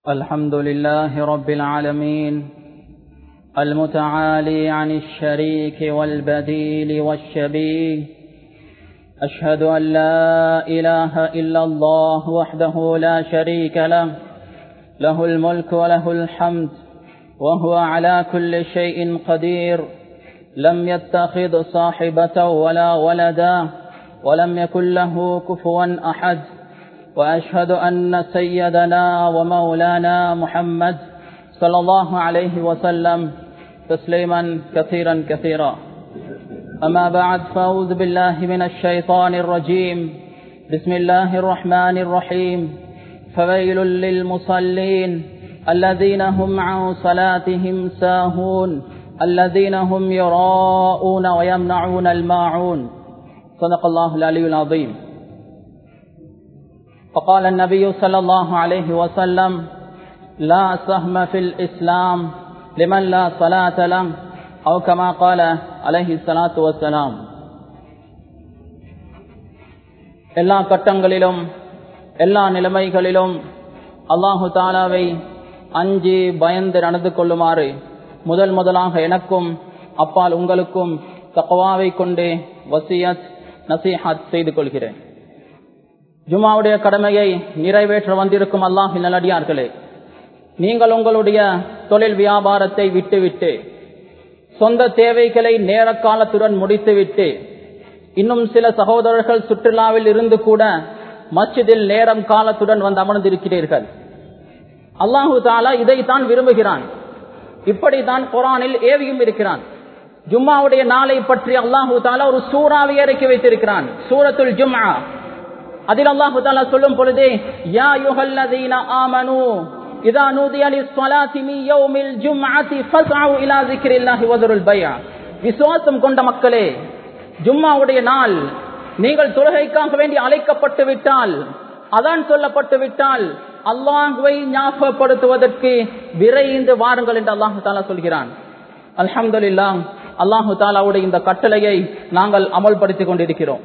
الحمد لله رب العالمين المتعالي عن الشريك والبديل والشبيه أشهد أن لا إله إلا الله وحده لا شريك له له الملك وله الحمد وهو على كل شيء قدير لم يتخذ صاحبة ولا ولدا ولم يكن له كفوا أحد وأشهد أن سيدنا ومولانا محمد صلى الله عليه وسلم تسليما كثيرا كثيرا أما بعد فأعوذ بالله من الشيطان الرجيم بسم الله الرحمن الرحيم فويل للمصلين الذين هم عن صلاتهم ساهون الذين هم يراءون ويمنعون الماعون صدق الله العلي العظيم فقال النبي صلى الله عليه وسلم لا سهم في الإسلام لمن لا صلاة له أو كما قال عليه الصلاة والسلام எல்லா கட்டங்களிலும் எல்லா நிலைமைகளிலும் அல்லாஹு தாலாவை அஞ்சி பயந்து நடந்து கொள்ளுமாறு முதல் முதலாக எனக்கும் அப்பால் உங்களுக்கும் தக்கவாவை கொண்டு வசியத் நசீஹத் செய்து கொள்கிறேன் ஜுமாவுடைய கடமையை நிறைவேற்ற வந்திருக்கும் அல்லாஹின் நல்லடியார்களே நீங்கள் உங்களுடைய தொழில் வியாபாரத்தை விட்டுவிட்டு சொந்த தேவைகளை நேர காலத்துடன் முடித்துவிட்டு இன்னும் சில சகோதரர்கள் சுற்றுலாவில் இருந்து கூட மஸ்ஜிதில் நேரம் காலத்துடன் வந்து அமர்ந்திருக்கிறீர்கள் அல்லாஹு தாலா இதைத்தான் விரும்புகிறான் இப்படித்தான் குரானில் ஏவியும் இருக்கிறான் ஜும்மாவுடைய நாளை பற்றி அல்லாஹு தாலா ஒரு சூறாவை இறக்கி வைத்திருக்கிறான் சூரத்துல் ஜும்மா அதில் அல்லாஹு தாலா சொல்லும் பொழுதே யா யுஹல்லதீன ஆமனு இதா நூதிய லிஸ்ஸலாத்தி மின் யௌமில் ஜும்அத்தி ஃபஸ்அு இலா ஸிக்ரில்லாஹி வதருல் பைஅ விசுவாசம் கொண்ட மக்களே ஜும்மாவுடைய நாள் நீங்கள் தொழுகைக்காக வேண்டி அழைக்கப்பட்டு விட்டால் அதான் சொல்லப்பட்டு விட்டால் அல்லாஹுவை ஞாபகப்படுத்துவதற்கு விரைந்து வாருங்கள் என்று அல்லாஹு தாலா சொல்கிறான் அல்ஹம்துலில்லா அல்லாஹு தாலாவுடைய இந்த கட்டளையை நாங்கள் அமல்படுத்திக் கொண்டிருக்கிறோம்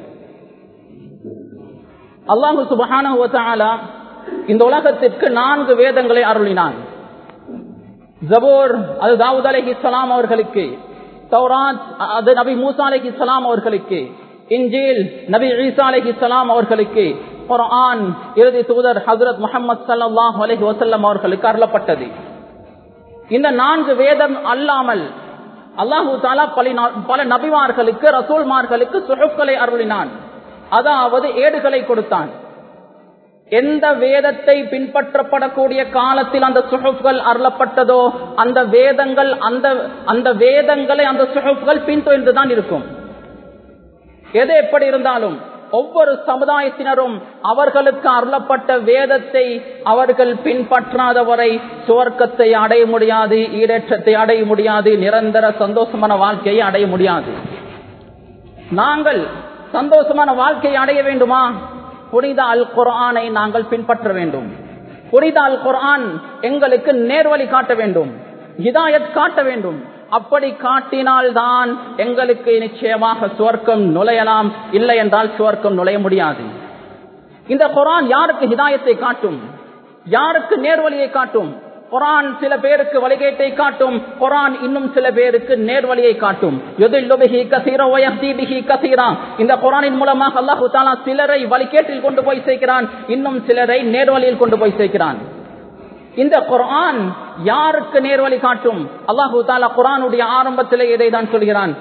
அல்லாஹு சுபஹான இந்த உலகத்திற்கு நான்கு வேதங்களை அருளினான் ஜபோர் அது தாவூத் அலி இஸ்லாம் அவர்களுக்கு தௌராத் அது நபி மூசா அலி இஸ்லாம் அவர்களுக்கு இஞ்சில் நபி ஈசா அலி இஸ்லாம் அவர்களுக்கு குரான் இறுதி தூதர் ஹசரத் முகமது சல்லாஹ் அலஹி வசல்லம் அவர்களுக்கு அருளப்பட்டது இந்த நான்கு வேதம் அல்லாமல் அல்லாஹூ தாலா பல நபிமார்களுக்கு ரசூல்மார்களுக்கு சுஹப்களை அருளினான் அதாவது ஏடுகளை கொடுத்தான் எந்த வேதத்தை பின்பற்றப்படக்கூடிய காலத்தில் அந்த சுஹப்கள் அருளப்பட்டதோ அந்த வேதங்கள் அந்த அந்த வேதங்களை அந்த சுஹப்கள் பின்தொடர்ந்துதான் இருக்கும் எது எப்படி இருந்தாலும் ஒவ்வொரு சமுதாயத்தினரும் அவர்களுக்கு அருளப்பட்ட வேதத்தை அவர்கள் பின்பற்றாதவரை சுவர்க்கத்தை அடைய முடியாது ஈடேற்றத்தை அடைய முடியாது நிரந்தர சந்தோஷமான வாழ்க்கையை அடைய முடியாது நாங்கள் சந்தோஷமான வாழ்க்கையை அடைய வேண்டுமா புனித அல் குரானை நாங்கள் பின்பற்ற வேண்டும் புனித அல் குரான் எங்களுக்கு நேர்வழி காட்ட வேண்டும் இதாயத் காட்ட வேண்டும் அப்படி காட்டினால்தான் எங்களுக்கு நிச்சயமாக சுவர்க்கம் நுழையலாம் இல்லை என்றால் சுவர்க்கம் நுழைய முடியாது இந்த குரான் யாருக்கு ஹிதாயத்தை காட்டும் யாருக்கு நேர்வழியை காட்டும் குரான் சில பேருக்கு வழிகேட்டை காட்டும் குரான் இன்னும் சில பேருக்கு நேர்வழியை காட்டும் இந்த குரானின் மூலமாக அல்லாஹு தாலா சிலரை வழிகேட்டில் கொண்டு போய் சேர்க்கிறான் இன்னும் சிலரை நேர்வழியில் கொண்டு போய் சேர்க்கிறான் இந்த குரான் யாருக்கு நேர்வழி காட்டும் அல்லாஹு தாலா குரானுடைய ஆரம்பத்திலே இதை தான் சொல்கிறான்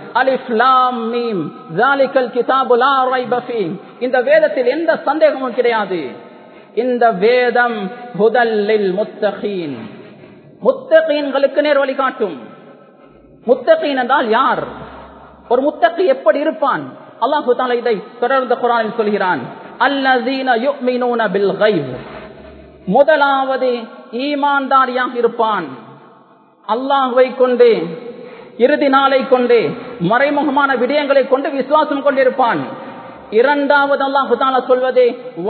இந்த வேதத்தில் எந்த சந்தேகமும் கிடையாது இந்த வேதம் முதலில் முத்தகீன் முத்தகீன்களுக்கு நேர் வழி காட்டும் முத்தகீன் என்றால் யார் ஒரு முத்தகி எப்படி இருப்பான் அல்லாஹு தாலா இதை தொடர்ந்த குரானில் சொல்கிறான் அல்லதீன பில் முதலாவது ஈமான்தாரியாக இருப்பான் அல்லாஹுவை கொண்டு இறுதி நாளை கொண்டு மறைமுகமான விடயங்களை கொண்டு விசுவாசம் கொண்டிருப்பான் இரண்டாவது அல்லாஹு தாலா சொல்வது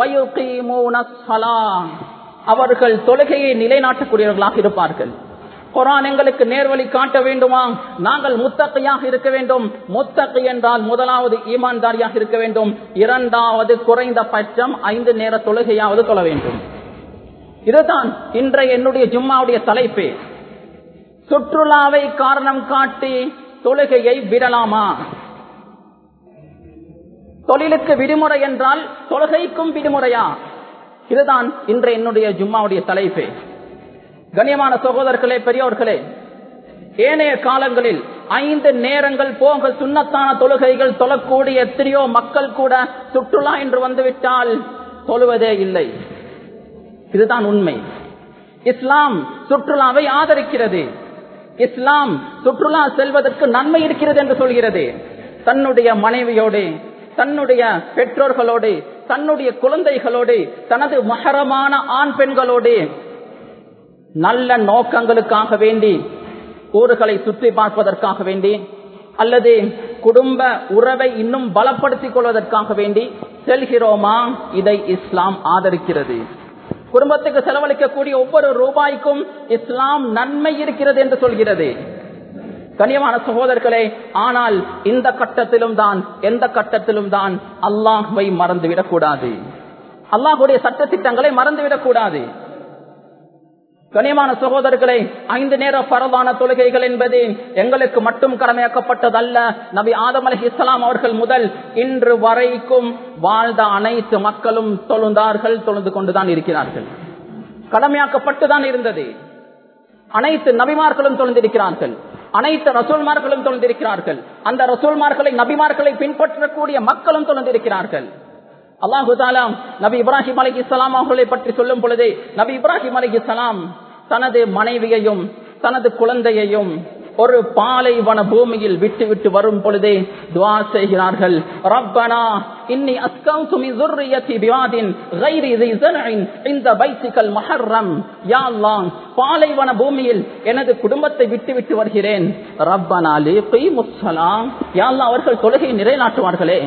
அவர்கள் தொழுகையை நிலைநாட்டக்கூடியவர்களாக இருப்பார்கள் குரான் எங்களுக்கு நேர்வழி காட்ட வேண்டுமா நாங்கள் முத்தகையாக இருக்க வேண்டும் முத்தகை என்றால் முதலாவது ஈமான்தாரியாக இருக்க வேண்டும் இரண்டாவது குறைந்த பட்சம் ஐந்து நேர தொழுகையாவது தொழ வேண்டும் இதுதான் இன்றைய என்னுடைய ஜும்மாவுடைய தலைப்பு சுற்றுலாவை காரணம் காட்டி தொழுகையை விடலாமா தொழிலுக்கு விடுமுறை என்றால் தொழுகைக்கும் விடுமுறையா இதுதான் இன்றைய என்னுடைய ஜும்மாவுடைய தலைப்பு கண்ணியமான சகோதரர்களே பெரியோர்களே ஏனைய காலங்களில் ஐந்து நேரங்கள் போக சுண்ணத்தான தொழுகைகள் தொழக்கூடிய எத்தனையோ மக்கள் கூட சுற்றுலா என்று வந்துவிட்டால் தொழுவதே இல்லை இதுதான் உண்மை இஸ்லாம் சுற்றுலாவை ஆதரிக்கிறது இஸ்லாம் சுற்றுலா செல்வதற்கு நன்மை இருக்கிறது என்று சொல்கிறது தன்னுடைய மனைவியோடு தன்னுடைய பெற்றோர்களோடு தன்னுடைய குழந்தைகளோடு தனது மகரமான ஆண் பெண்களோடு நல்ல நோக்கங்களுக்காக வேண்டி ஊர்களை சுற்றி பார்ப்பதற்காக வேண்டி அல்லது குடும்ப உறவை இன்னும் பலப்படுத்திக் கொள்வதற்காக வேண்டி செல்கிறோமா இதை இஸ்லாம் ஆதரிக்கிறது குடும்பத்துக்கு செலவழிக்கக்கூடிய ஒவ்வொரு ரூபாய்க்கும் இஸ்லாம் நன்மை இருக்கிறது என்று சொல்கிறது கனியமான சகோதரர்களே ஆனால் இந்த கட்டத்திலும் தான் எந்த கட்டத்திலும் தான் அல்லாஹுவை மறந்துவிடக் கூடாது அல்லாஹுடைய சட்ட திட்டங்களை மறந்துவிடக் கூடாது கனியமான சகோதரர்களே ஐந்து நேர பரவான தொழுகைகள் என்பது எங்களுக்கு மட்டும் கடமையாக்கப்பட்டதல்ல நபி ஆதம் அலி இஸ்லாம் அவர்கள் முதல் இன்று வரைக்கும் வாழ்ந்த அனைத்து மக்களும் தொழுந்தார்கள் தொழுந்து கொண்டுதான் இருக்கிறார்கள் கடமையாக்கப்பட்டுதான் இருந்தது அனைத்து நபிமார்களும் தொழுந்திருக்கிறார்கள் அனைத்து ரசூல்மார்களும் தொழுந்திருக்கிறார்கள் அந்த ரசூல்மார்களை நபிமார்களை பின்பற்றக்கூடிய மக்களும் தொழுந்திருக்கிறார்கள் அல்லாஹு தாலாம் நபி இப்ராஹிம் அலி இஸ்லாம் அவர்களை பற்றி சொல்லும் பொழுது நபி இப்ராஹிம் அலி இஸ்லாம் தனது மனைவியையும் தனது குழந்தையையும் ஒரு பாலைவன பூமியில் விட்டு விட்டு வரும் பொழுதே துவா செய்கிறார்கள் ரப்பனா இன்னி அஸ்கவுது மின் ذُرِّيَّتِي بِوَادٍ غَيْرِ ذِي زَرْعٍ عِندَ بَيْتِكَ الْمُحَرَّمْ யா அல்லாஹ் பாலைவன பூமியில் எனது குடும்பத்தை விட்டு விட்டு வருகிறேன் ரப்பனா லீகிமுஸ் ஸலாம் யா அல்லாஹ் அவர்கள் தொழுகை நிலைநாட்டுவார்களே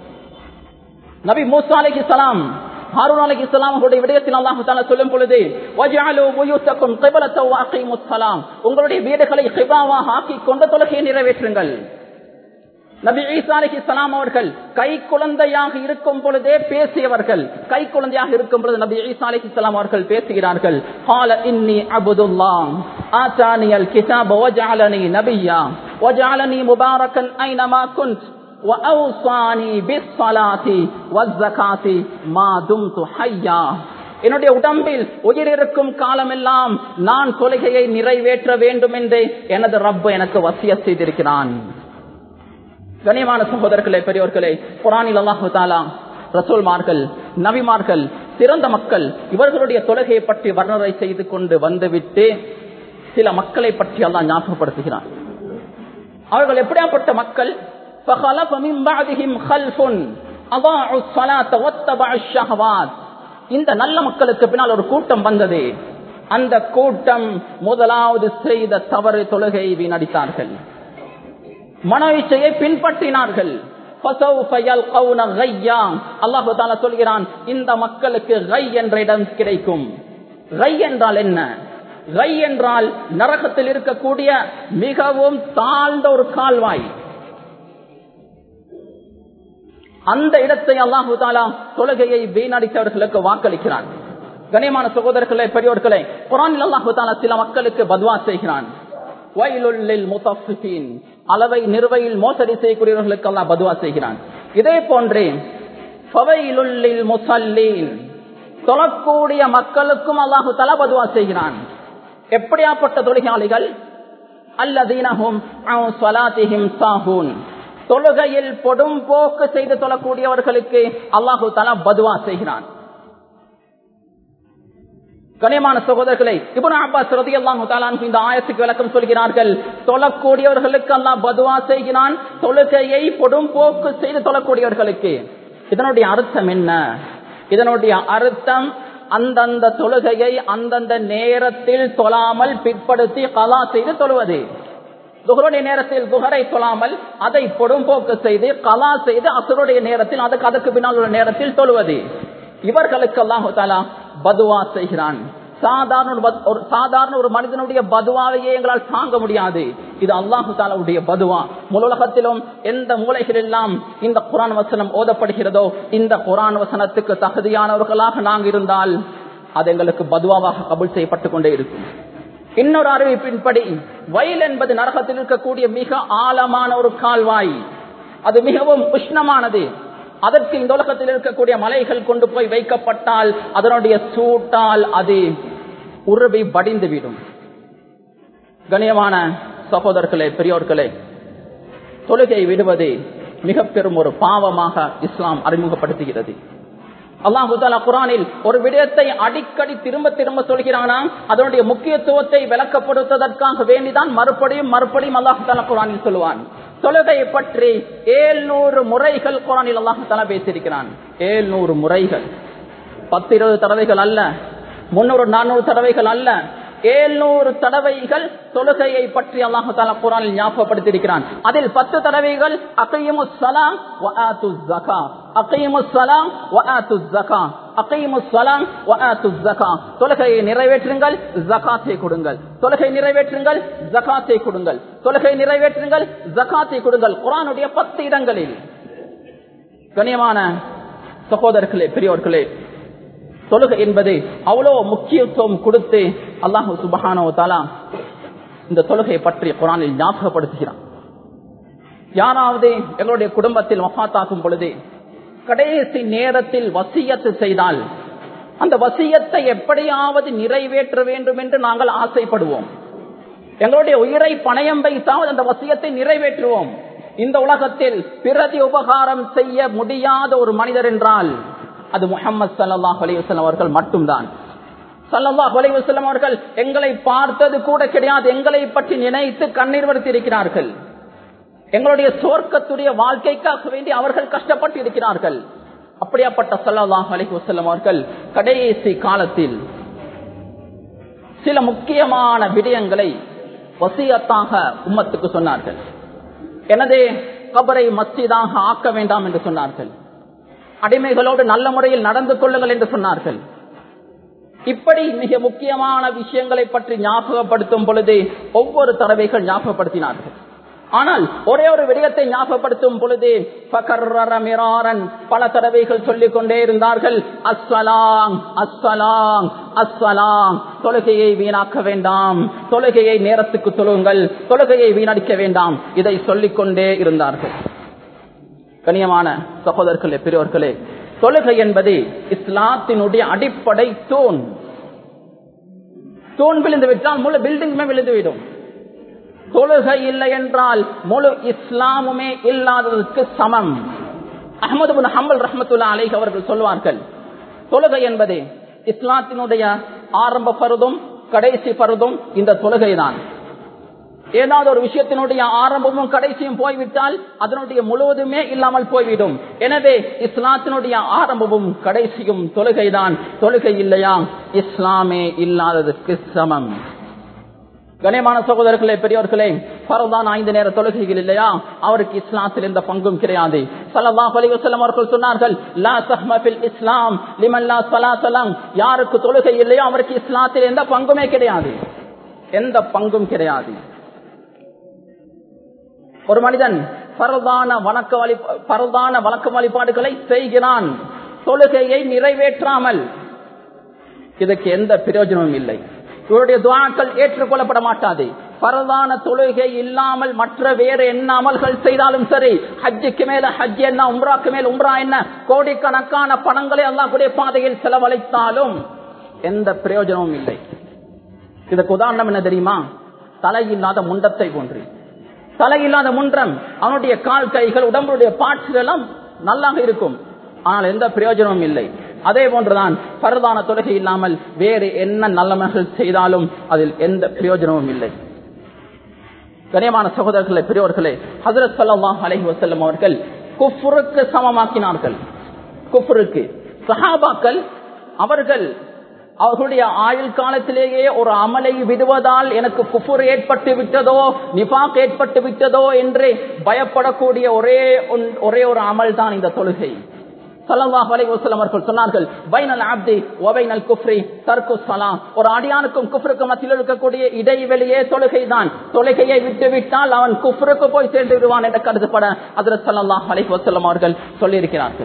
நபி மூசா அலைஹிஸ்ஸலாம் ஹாரூன் அலைஹிஸ்ஸலாம் அவருடைய விடயத்தில் அல்லாஹ் தஆலா சொல்லும் பொழுது வஜஅலு புயூத்தக்கும் கிப்லத்தன் வஅகீமுஸ் ஸலாம் உங்களுடைய வீடுகளை கிப்லாவாக ஆக்கி கொண்ட தொழுகையை நிறைவேற்றுங்கள் நபி ஈசா அலைஹிஸ்ஸலாம் அவர்கள் கை குழந்தையாக இருக்கும் பொழுதே பேசியவர்கள் கை குழந்தையாக இருக்கும் பொழுது நபி ஈசா அலைஹிஸ்ஸலாம் அவர்கள் பேசுகிறார்கள் قال اني عبد الله آتاني الكتاب وجعلني نبيا وجعلني مباركا اينما كنت وأوصاني بالصلاة والزكاة ما دمت حيا என்னுடைய உடம்பில் உயிரிருக்கும் காலமெல்லாம் நான் தொழுகையை நிறைவேற்ற வேண்டும் என்று எனது ரப்ப எனக்கு வசிய செய்திருக்கிறான் கனியமான சகோதரர்களே பெரியோர்களே குரானில் அல்லாஹு தாலா ரசூல்மார்கள் நபிமார்கள் சிறந்த மக்கள் இவர்களுடைய தொழுகையை பற்றி வர்ணனை செய்து கொண்டு வந்துவிட்டு சில மக்களை பற்றி அல்லாஹ் ஞாபகப்படுத்துகிறான் அவர்கள் எப்படியாப்பட்ட மக்கள் فخلف من بعدهم خلف اضاعوا الصلاه واتبعوا الشهوات இந்த நல்ல மக்களுக்கு பின்னால் ஒரு கூட்டம் வந்தது அந்த கூட்டம் முதலாவது செய்த தவறு தொழுகை வீணடித்தார்கள் மனோயிச்சையை பின்பற்றினார்கள் அல்லாஹு தாலா சொல்கிறான் இந்த மக்களுக்கு ரை என்ற இடம் கிடைக்கும் ரை என்றால் என்ன ரை என்றால் நரகத்தில் இருக்கக்கூடிய மிகவும் தாழ்ந்த ஒரு கால்வாய் அந்த இடத்தை அல்லாஹு தாலா தொழுகையை வீணடித்தவர்களுக்கு வாக்களிக்கிறான் கனியமான சகோதரர்களே பெரியோர்களே குரானில் அல்லாஹு தாலா சில மக்களுக்கு பத்வா செய்கிறான் அளவை நிறுவையில் மோசடி செய்யக்கூடியவர்களுக்கு அல்லாஹ் பதுவா செய்கிறான் இதே போன்றே தொழக்கூடிய மக்களுக்கும் அல்லாஹு தலா பதுவா செய்கிறான் எப்படியாப்பட்ட தொழிலாளிகள் அல்லதீனஹும் சாஹூன் தொழுகையில் பொடும் போக்கு செய்து தொழக்கூடியவர்களுக்கு அல்லாஹு தலா பதுவா செய்கிறான் கனியமான சகோதரர்களை இபுன் அப்பாஸ் ரதி அல்லாஹு தாலான் இந்த ஆயத்துக்கு விளக்கம் சொல்கிறார்கள் தொழக்கூடியவர்களுக்கு அல்லாஹ் பதுவா செய்கிறான் தொழுகையை பொடும் போக்கு செய்து தொழக்கூடியவர்களுக்கு இதனுடைய அர்த்தம் என்ன இதனுடைய அர்த்தம் அந்தந்த தொழுகையை அந்தந்த நேரத்தில் தொழாமல் பிற்படுத்தி கலா செய்து தொழுவது துகருடைய நேரத்தில் துகரை தொழாமல் அதை பொடும்போக்கு செய்து கலா செய்து அசுருடைய நேரத்தில் அதுக்கு அதுக்கு பின்னால் உள்ள நேரத்தில் தொழுவது இவர்களுக்கு அல்லாஹு தாலா பதுவா செய்கிறான் சாதாரண ஒரு சாதாரண ஒரு மனிதனுடைய பதுவாவையே எங்களால் தாங்க முடியாது இது அல்லாஹு தாலாவுடைய பதுவா முலுலகத்திலும் எந்த மூலைகளெல்லாம் இந்த குரான் வசனம் ஓதப்படுகிறதோ இந்த குரான் வசனத்துக்கு தகுதியானவர்களாக நாங்கள் இருந்தால் அது எங்களுக்கு பதுவாவாக கபுல் செய்யப்பட்டுக் கொண்டே இருக்கும் இன்னொரு அறிவிப்பின்படி வயல் என்பது நரகத்தில் இருக்கக்கூடிய மிக ஆழமான ஒரு கால்வாய் அது மிகவும் உஷ்ணமானது அதற்கு இந்த உலகத்தில் இருக்கக்கூடிய மலைகள் கொண்டு போய் வைக்கப்பட்டால் அதனுடைய சூட்டால் அது உருவி வடிந்துவிடும் கண்ணியமான சகோதரர்களே பெரியோர்களே தொழுகை விடுவது மிக பெரும் ஒரு பாவமாக இஸ்லாம் அறிமுகப்படுத்துகிறது அல்லாஹு தாலா குரானில் ஒரு விடயத்தை அடிக்கடி திரும்ப திரும்ப சொல்கிறானா அதனுடைய முக்கியத்துவத்தை விளக்கப்படுத்துவதற்காக வேண்டிதான் மறுபடியும் மறுபடியும் அல்லாஹு தாலா குரானில் சொல்லுவான் தொழுகையை பற்றி ஏழ்நூறு முறைகள் குரானில் அல்லாஹு தாலா பேசியிருக்கிறான் ஏழ்நூறு முறைகள் பத்து இருபது தடவைகள் அல்ல முன்னூறு நானூறு தடவைகள் அல்ல ஏழ்நூறு தடவைகள் தொழுகையை பற்றி அல்லாஹு தாலா குரானில் ஞாபகப்படுத்தியிருக்கிறான் அதில் பத்து தடவைகள் அகையமு சலாம் ஜகா அகையமு சலாம் ஜகா அகையமு சலாம் ஜகா தொழுகையை நிறைவேற்றுங்கள் ஜகாத்தை கொடுங்கள் தொழுகை நிறைவேற்றுங்கள் ஜகாத்தை கொடுங்கள் தொழுகை நிறைவேற்றுங்கள் ஜகாத்தை கொடுங்கள் குரானுடைய பத்து இடங்களில் கண்ணியமான சகோதரர்களே பெரியோர்களே தொழுகை என்பது அவ்வளவு முக்கியத்துவம் கொடுத்து அல்லாஹு சுபஹானோ தாலா இந்த தொழுகையை பற்றி குரானில் ஞாபகப்படுத்துகிறான் யாராவது எங்களுடைய குடும்பத்தில் வஃத்தாக்கும் பொழுது கடைசி நேரத்தில் வசியத்து செய்தால் அந்த வசியத்தை எப்படியாவது நிறைவேற்ற வேண்டும் என்று நாங்கள் ஆசைப்படுவோம் எங்களுடைய உயிரை பணயம் வைத்தாவது அந்த வசியத்தை நிறைவேற்றுவோம் இந்த உலகத்தில் பிரதி உபகாரம் செய்ய முடியாத ஒரு மனிதர் என்றால் அது முகமது சல்லாஹ் அலிவசலம் அவர்கள் மட்டும்தான் சல்லாஹ் அலிவசலம் அவர்கள் எங்களை பார்த்தது கூட கிடையாது எங்களை பற்றி நினைத்து கண்ணீர் வடுத்திருக்கிறார்கள் எங்களுடைய சோர்க்கத்துடைய வாழ்க்கைக்காக வேண்டி அவர்கள் கஷ்டப்பட்டு இருக்கிறார்கள் அப்படியாப்பட்ட சல்லாஹ் அலி வசல்லம் அவர்கள் கடைசி காலத்தில் சில முக்கியமான விடயங்களை வசியத்தாக உம்மத்துக்கு சொன்னார்கள் எனதே கபரை மஸ்ஜிதாக ஆக்க வேண்டாம் என்று சொன்னார்கள் அடிமைகளோடு நல்ல முறையில் நடந்து கொள்ளுங்கள் என்று சொன்னார்கள் இப்படி மிக முக்கியமான விஷயங்களை பற்றி ஞாபகப்படுத்தும் பொழுது ஒவ்வொரு தடவைகள் ஞாபகப்படுத்தினார்கள் ஆனால் ஒரே ஒரு விடயத்தை ஞாபகப்படுத்தும் பொழுது பல தடவைகள் சொல்லிக் கொண்டே இருந்தார்கள் அஸ்வலாங் அஸ்வலாங் அஸ்வலாங் தொழுகையை வீணாக்க வேண்டாம் தொழுகையை நேரத்துக்கு தொழுங்கள் தொழுகையை வீணடிக்க வேண்டாம் இதை சொல்லிக் கொண்டே இருந்தார்கள் கனியமான சகோதரர்களே பெரியோர்களே தொழுகை என்பது இஸ்லாத்தினுடைய அடிப்படை தூண் தூண் விழுந்து விட்டால் முழு பில்டிங்குமே விழுந்துவிடும் தொழுகை இல்லை என்றால் முழு இஸ்லாமுமே இல்லாததற்கு சமம் அஹமது பின் ஹம்பல் ரஹமத்துல்லா அலைஹ் அவர்கள் சொல்வார்கள் தொழுகை என்பது இஸ்லாத்தினுடைய ஆரம்ப பருதும் கடைசி பருதும் இந்த தொழுகை தான் ஏதாவது ஒரு விஷயத்தினுடைய ஆரம்பமும் கடைசியும் போய்விட்டால் அதனுடைய முழுவதுமே இல்லாமல் போய்விடும் எனவே இஸ்லாத்தினுடைய ஆரம்பமும் கடைசியும் தொழுகைதான் தொழுகை இல்லையா இஸ்லாமே இல்லாததற்கு சமம் கணேமான சகோதரர்களே பெரியவர்களே பரதான் ஐந்து நேர தொழுகைகள் இல்லையா அவருக்கு இஸ்லாத்தில் எந்த பங்கும் கிடையாது சல்லல்லாஹு அலைஹி வஸல்லம் அவர்கள் சொன்னார்கள் லா சஹ்ம ஃபில் இஸ்லாம் லிமன் லா ஸலாத்தலம் யாருக்கு தொழுகை இல்லையோ அவருக்கு இஸ்லாத்தில் எந்த பங்குமே கிடையாது எந்த பங்கும் கிடையாது ஒரு மனிதன் பரதான வணக்க வழி பரதான வழக்க வழிபாடுகளை செய்கிறான் தொழுகையை நிறைவேற்றாமல் இதுக்கு எந்த பிரயோஜனமும் இல்லை இவருடைய துவாக்கள் ஏற்றுக்கொள்ளப்பட மாட்டாது பரதான தொழுகை இல்லாமல் மற்ற வேறு என்ன அமல்கள் செய்தாலும் சரி ஹஜ்ஜுக்கு மேல ஹஜ் என்ன உம்ராக்கு மேல் உம்ரா என்ன கோடிக்கணக்கான பணங்களை அல்லாஹ்வுடைய பாதையில் செலவழித்தாலும் எந்த பிரயோஜனமும் இல்லை இதுக்கு உதாரணம் என்ன தெரியுமா தலையில்லாத முண்டத்தை போன்று தலையில்லாத முன்றம் அவனுடைய கால் கைகள் உடம்புடைய பாட்சிகள் எல்லாம் நல்லாக இருக்கும் ஆனால் எந்த பிரயோஜனமும் இல்லை அதே போன்றுதான் பரதான தொழுகை இல்லாமல் வேறு என்ன நல்லமர்கள் செய்தாலும் அதில் எந்த பிரயோஜனமும் இல்லை கனியமான சகோதரர்களே பெரியவர்களே ஹசரத் சல்லாஹ் அலஹி வசல்லம் அவர்கள் குஃபுருக்கு சமமாக்கினார்கள் குஃபுருக்கு சஹாபாக்கள் அவர்கள் அவர்களுடைய ஆயுள் காலத்திலேயே ஒரு அமலை விடுவதால் எனக்கு குஃபுர் ஏற்பட்டு விட்டதோ நிபாக் ஏற்பட்டு விட்டதோ என்று பயப்படக்கூடிய ஒரே ஒரே ஒரு அமல் தான் இந்த தொழுகை சல்லாஹ் அலை வசலம் அவர்கள் சொன்னார்கள் பைனல் ஆப்தி ஒபைனல் குஃப்ரி தர்க்கு சலாம் ஒரு அடியானுக்கும் குஃப்ருக்கும் மத்தியில் இருக்கக்கூடிய இடைவெளியே தொழுகை தான் தொழுகையை விட்டு விட்டால் அவன் குஃப்ருக்கு போய் சேர்ந்து விடுவான் என்ற கருதுபட அதில் சல்லாஹ் அலை வசலம் அவர்கள் சொல்லியிருக்கிறார்கள்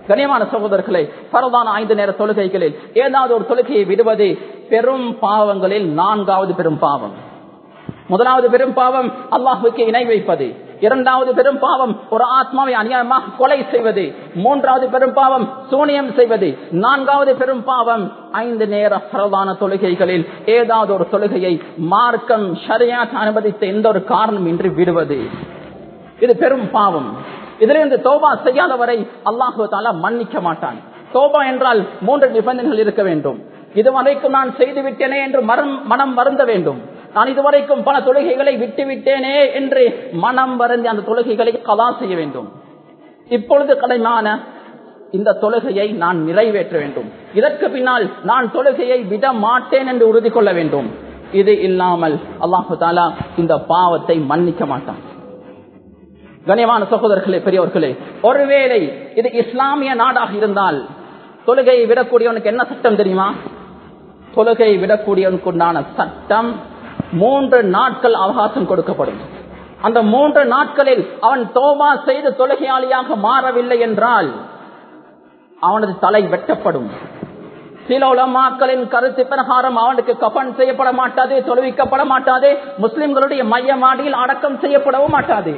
கனியமான சகோதரர்களே பரவான ஐந்து நேர தொழுகைகளில் ஏதாவது ஒரு தொழுகையை விடுவது பெரும் பாவங்களில் நான்காவது பெரும் பாவம் முதலாவது பெரும் பாவம் அல்லாஹுக்கு இணை வைப்பது இரண்டாவது பெரும் பாவம் ஒரு ஆத்மாவை அநியாயமாக கொலை செய்வது மூன்றாவது பெரும் பாவம் சூனியம் செய்வது நான்காவது பெரும் பாவம் ஐந்து நேர பிரதான தொழுகைகளில் ஏதாவது ஒரு தொழுகையை மார்க்கம் சரியாக அனுமதித்த எந்த ஒரு காரணம் இன்றி விடுவது இது பெரும் பாவம் இதிலிருந்து தோபா செய்யாதவரை அல்லாஹு தாலா மன்னிக்க மாட்டான் தோபா என்றால் மூன்று நிபந்தனைகள் இருக்க வேண்டும் இதுவரைக்கும் நான் செய்து விட்டேனே என்று மரம் மனம் வருந்த வேண்டும் நான் இதுவரைக்கும் பல தொழுகைகளை விட்டு விட்டேனே என்று மனம் வருந்தி அந்த தொழுகைகளை கதா செய்ய வேண்டும் இப்பொழுது கடமையான இந்த தொழுகையை நான் நிறைவேற்ற வேண்டும் இதற்கு பின்னால் நான் தொழுகையை விட மாட்டேன் என்று உறுதி கொள்ள வேண்டும் இது இல்லாமல் அல்லாஹு தாலா இந்த பாவத்தை மன்னிக்க மாட்டான் கனியமான சகோதரர்களே பெரியவர்களே ஒருவேளை இது இஸ்லாமிய நாடாக இருந்தால் தொழுகையை விடக்கூடியவனுக்கு என்ன சட்டம் தெரியுமா தொழுகையை விடக்கூடியவனுக்கு உண்டான சட்டம் மூன்று நாட்கள் அவகாசம் கொடுக்கப்படும் அந்த மூன்று நாட்களில் அவன் தோமா செய்து தொழுகையாளியாக மாறவில்லை என்றால் அவனது தலை வெட்டப்படும் சில உலமாக்களின் கருத்து பிரகாரம் அவனுக்கு கபன் செய்யப்பட மாட்டாது தொழுவிக்கப்பட மாட்டாது முஸ்லிம்களுடைய மையமாடியில் அடக்கம் செய்யப்படவும் மாட்டாது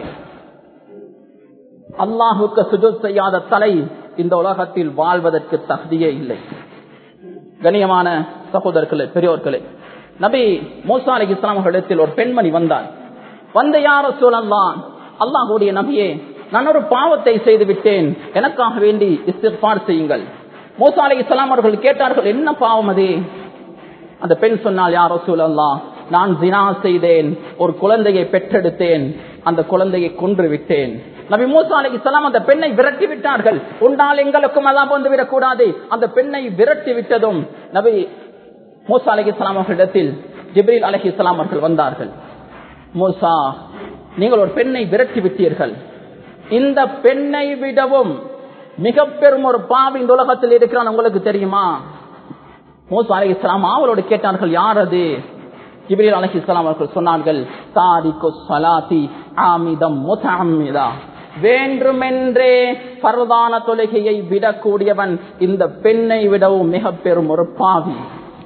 அல்லாஹுக்கு சுஜூத் செய்யாத தலை இந்த உலகத்தில் வாழ்வதற்கு தகுதியே இல்லை கண்ணியமான சகோதரர்களே பெரியோர்களே நபி மூசா அலி இஸ்லாம் இடத்தில் ஒரு பெண்மணி வந்தார் வந்த யார சூழல்லாம் அல்லாஹுடைய நபியே நான் ஒரு பாவத்தை செய்து விட்டேன் எனக்காக வேண்டி இஸ்திஃபார் செய்யுங்கள் மூசா அலி இஸ்லாம் அவர்கள் கேட்டார்கள் என்ன பாவம் அது அந்த பெண் சொன்னால் யாரோ சூழல்லா நான் ஜினா செய்தேன் ஒரு குழந்தையை பெற்றெடுத்தேன் அந்த குழந்தையை கொன்று விட்டேன் நபி மூசா அலி இஸ்லாம் அந்த பெண்ணை விரட்டி விட்டார்கள் உண்டால் எங்களுக்கும் எல்லாம் வந்து விடக்கூடாது அந்த பெண்ணை விரட்டி விட்டதும் நபி மூசா அலி இஸ்லாம் அவர்களிடத்தில் ஜிப்ரீல் அலஹி இஸ்லாம் அவர்கள் வந்தார்கள் மூசா நீங்கள் ஒரு பெண்ணை விரட்டி விட்டீர்கள் இந்த பெண்ணை விடவும் மிக பெரும் ஒரு பாவி இந்த உலகத்தில் இருக்கிறான் உங்களுக்கு தெரியுமா மூசா அலி இஸ்லாம் அவரோடு கேட்டார்கள் யார் அது ஜிப்ரீல் அலஹி இஸ்லாம் அவர்கள் சொன்னார்கள் தாரிக்கு சலாத்தி ஆமிதம் முதாமிதா வேண்டுமென்றே பரதான தொழுகையை விடக்கூடியவன் இந்த பெண்ணை விடவும் மிக பெரும் ஒரு பாவி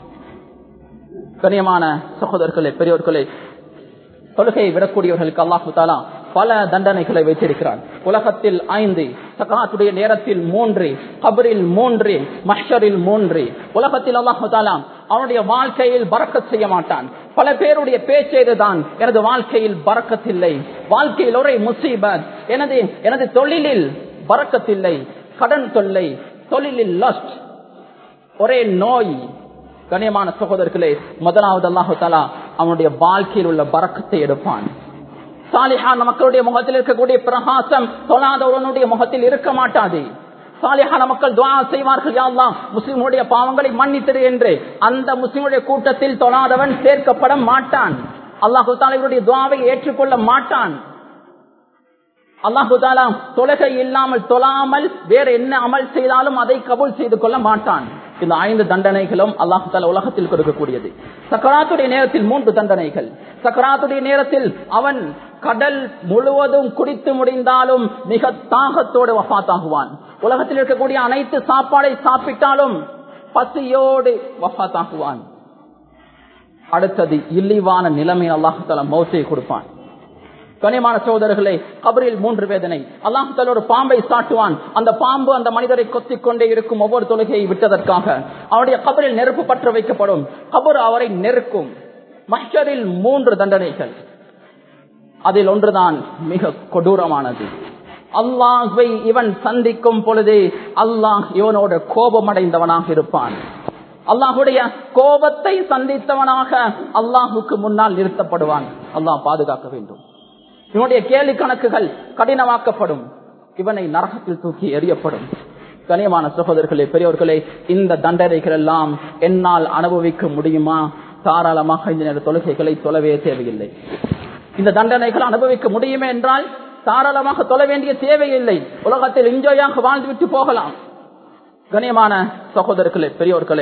கனியமான சகோதரர்களே பெரியோர்களே தொழுகையை விடக்கூடியவர்களுக்கு அல்லாஹு தாலா பல தண்டனைகளை வைத்திருக்கிறான் உலகத்தில் ஐந்து சக்கராத்துடைய நேரத்தில் மூன்று கபரில் மூன்று மஷரில் மூன்று உலகத்தில் அல்லாஹு தாலா அவனுடைய வாழ்க்கையில் பறக்கத் செய்ய மாட்டான் பல பேருடைய பேச்சேதுதான் எனது வாழ்க்கையில் பறக்கத்தில்லை வாழ்க்கையில் ஒரே முசீபத் எனது எனது தொழிலில் பறக்கத்தில்லை கடன் தொல்லை தொழிலில் லஸ்ட் ஒரே நோய் கண்ணியமான சகோதரர்களே முதலாவது அல்லாஹு தாலா அவனுடைய வாழ்க்கையில் உள்ள பறக்கத்தை எடுப்பான் சாலிஹான மக்களுடைய முகத்தில் இருக்கக்கூடிய பிரகாசம் தொழாதவனுடைய முகத்தில் இருக்க மாட்டாது சாலிஹான மக்கள் துவா செய்வார்கள் யாழ்லாம் முஸ்லிமுடைய பாவங்களை மன்னித்திரு என்று அந்த முஸ்லிமுடைய கூட்டத்தில் தொழாதவன் சேர்க்கப்பட மாட்டான் அல்லாஹு தாலாவுடைய துவாவை ஏற்றுக்கொள்ள மாட்டான் அல்லாஹு தாலா தொலகை இல்லாமல் தொழாமல் வேற என்ன அமல் செய்தாலும் அதை கபூல் செய்து கொள்ள மாட்டான் இந்த ஐந்து தண்டனைகளும் அல்லாஹு தாலா உலகத்தில் கொடுக்கக்கூடியது சக்கராத்துடைய நேரத்தில் மூன்று தண்டனைகள் சக்கராத்துடைய நேரத்தில் அவன் கடல் முழுவதும் குடித்து முடிந்தாலும் மிக தாகத்தோடு வஃத்தாகுவான் உலகத்தில் இருக்கக்கூடிய அனைத்து சாப்பாடை சாப்பிட்டாலும் பசியோடு வஃத்தாகுவான் அடுத்தது இழிவான நிலைமை அல்லாஹு தாலா மௌசை கொடுப்பான் கனிமான சோதரர்களே கபரில் மூன்று வேதனை அல்லாஹால ஒரு பாம்பை சாட்டுவான் அந்த பாம்பு அந்த மனிதரை கொத்திக் கொண்டே இருக்கும் ஒவ்வொரு தொழுகையை விட்டதற்காக அவருடைய கபரில் நெருப்பு பற்ற வைக்கப்படும் கபர் அவரை நெருக்கும் மஷரில் மூன்று தண்டனைகள் அதில் ஒன்றுதான் மிக கொடூரமானது அல்லாஹை இவன் சந்திக்கும் பொழுது அல்லாஹ் இவனோட கோபமடைந்தவனாக இருப்பான் அல்லாஹுடைய கோபத்தை சந்தித்தவனாக அல்லாஹுக்கு முன்னால் நிறுத்தப்படுவான் அல்லாஹ் பாதுகாக்க வேண்டும் இவனுடைய கேள்வி கணக்குகள் கடினமாக்கப்படும் இவனை நரகத்தில் தூக்கி எறியப்படும் கனியமான சகோதரர்களே பெரியவர்களே இந்த தண்டனைகள் எல்லாம் என்னால் அனுபவிக்க முடியுமா தாராளமாக இந்த நேர தொழுகைகளை தொலைவே தேவையில்லை இந்த தண்டனைகள் அனுபவிக்க முடியுமே என்றால் தாராளமாக தொலை வேண்டிய தேவையில்லை உலகத்தில் என்ஜாயாக வாழ்ந்துவிட்டு போகலாம் கனியமான சகோதரர்களே பெரியோர்களே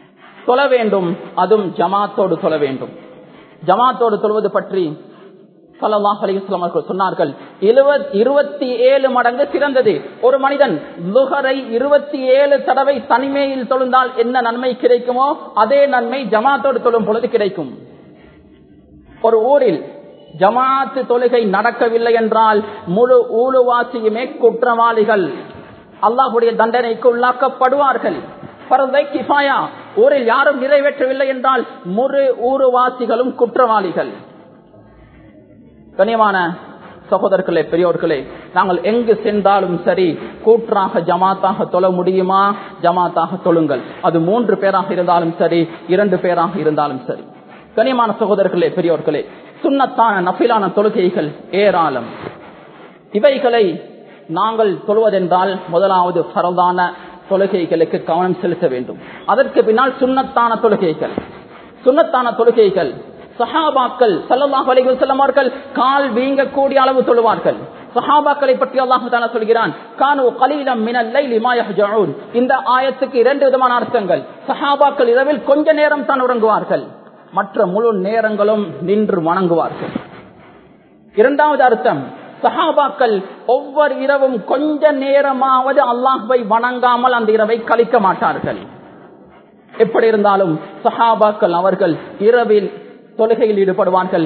தொல வேண்டும் அதுவும் ஜமாத்தோடு தொல வேண்டும் ஜமாத்தோடு தொழுவது பற்றி சல்லாஹ் அலிஸ்லாம் அவர்கள் சொன்னார்கள் இருபத்தி ஏழு மடங்கு சிறந்தது ஒரு மனிதன் லுகரை இருபத்தி ஏழு தடவை தனிமையில் தொழுந்தால் என்ன நன்மை கிடைக்குமோ அதே நன்மை ஜமாத்தோடு தொழும் பொழுது கிடைக்கும் ஒரு ஊரில் ஜமாத்து தொழுகை நடக்கவில்லை என்றால் முழு ஊழுவாசியுமே குற்றவாளிகள் அல்லாஹுடைய தண்டனைக்கு உள்ளாக்கப்படுவார்கள் கிஃபாயா ஊரில் யாரும் நிறைவேற்றவில்லை என்றால் முழு ஊருவாசிகளும் குற்றவாளிகள் கனியமான சகோதரர்களே பெரியோர்களே நாங்கள் எங்கு சென்றாலும் சரி கூற்றாக ஜமாத்தாக தொழ முடியுமா ஜமாத்தாக தொழுங்கள் அது மூன்று பேராக இருந்தாலும் சரி இரண்டு பேராக இருந்தாலும் சரி கனியமான சகோதரர்களே பெரியோர்களே சுண்ணத்தான நபிலான தொழுகைகள் ஏராளம் இவைகளை நாங்கள் தொழுவதென்றால் முதலாவது பரதான தொழுகைகளுக்கு கவனம் செலுத்த வேண்டும் அதற்கு பின்னால் சுண்ணத்தான தொழுகைகள் சுண்ணத்தான தொழுகைகள் சஹாபாக்கள் சல்லாஹ் அலைகள் செல்லமார்கள் கால் வீங்கக்கூடிய அளவு தொழுவார்கள் சஹாபாக்களை பற்றி அல்லாஹு தாலா சொல்கிறான் கானு கலீலம் மினல் இந்த ஆயத்துக்கு இரண்டு விதமான அர்த்தங்கள் சஹாபாக்கள் இரவில் கொஞ்ச நேரம் தான் உறங்குவார்கள் மற்ற முழு நேரங்களும் நின்று வணங்குவார்கள் இரண்டாவது அர்த்தம் சஹாபாக்கள் ஒவ்வொரு இரவும் கொஞ்ச நேரமாவது அல்லாஹுவை வணங்காமல் அந்த இரவை கழிக்க மாட்டார்கள் எப்படி இருந்தாலும் சஹாபாக்கள் அவர்கள் இரவில் தொழுகையில் ஈடுபடுவார்கள்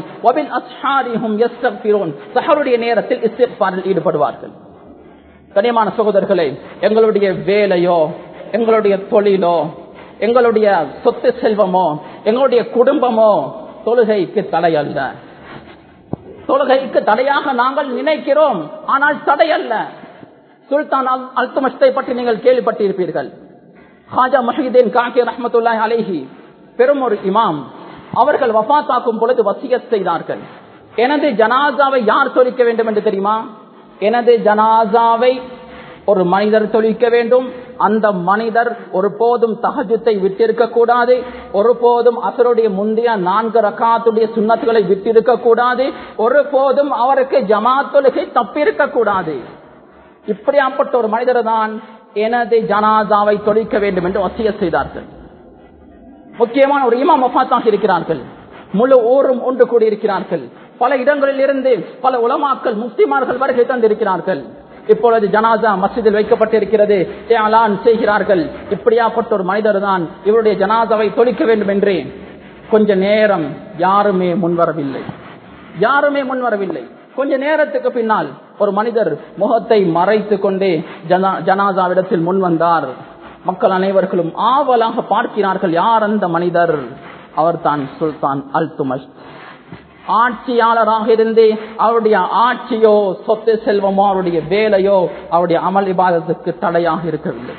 சஹருடைய நேரத்தில் இஸ்திஃபாரில் ஈடுபடுவார்கள் கனியமான சகோதரர்களே எங்களுடைய வேலையோ எங்களுடைய தொழிலோ எங்களுடைய சொத்து செல்வமோ எங்களுடைய குடும்பமோ தொழுகைக்கு தடை அல்ல தொழுகைக்கு தடையாக நாங்கள் நினைக்கிறோம் ஆனால் தடை அல்ல சுல்தான் அல்துமஸ்தை பற்றி நீங்கள் கேள்விப்பட்டிருப்பீர்கள் ஹாஜா மஹீதீன் காக்கி ரஹமத்துல்லா அலேஹி பெரும் ஒரு இமாம் அவர்கள் வஃத்தாக்கும் பொழுது வசிய செய்தார்கள் எனது ஜனாசாவை யார் தொழிக்க வேண்டும் என்று தெரியுமா எனது ஜனாசாவை ஒரு மனிதர் தொழிக்க வேண்டும் அந்த மனிதர் ஒரு போதும் தகஜத்தை விட்டிருக்க கூடாது ஒரு போதும் அசருடைய முந்தைய நான்கு ரக்காத்துடைய சுண்ணத்துகளை விட்டிருக்க கூடாது ஒரு போதும் அவருக்கு ஜமாத் தொழுகை தப்பிருக்க கூடாது இப்படியாப்பட்ட ஒரு மனிதர் தான் எனது ஜனாதாவை தொழிக்க வேண்டும் என்று வசிய செய்தார்கள் முக்கியமான ஒரு இமாம் மஃபாத்தாக இருக்கிறார்கள் முழு ஊரும் ஒன்று கூடியிருக்கிறார்கள் பல இடங்களில் இருந்து பல உலமாக்கள் முஸ்லிமார்கள் வருகை தந்திருக்கிறார்கள் இப்பொழுது ஜனாசா மசிதில் வைக்கப்பட்டிருக்கிறது அலான் செய்கிறார்கள் இப்படியாப்பட்ட ஒரு மனிதர் தான் இவருடைய ஜனாசாவை தொழிக்க வேண்டும் என்று கொஞ்ச நேரம் யாருமே முன்வரவில்லை யாருமே முன்வரவில்லை கொஞ்ச நேரத்துக்கு பின்னால் ஒரு மனிதர் முகத்தை மறைத்து கொண்டே ஜனாசாவிடத்தில் முன் வந்தார் மக்கள் அனைவர்களும் ஆவலாக பார்க்கிறார்கள் யார் அந்த மனிதர் அவர் தான் சுல்தான் அல் துமஷ் ஆட்சியாளராக இருந்து அவருடைய ஆட்சியோ சொத்து செல்வமோ அவருடைய வேலையோ அவருடைய அமல் விவாதத்துக்கு தடையாக இருக்கவில்லை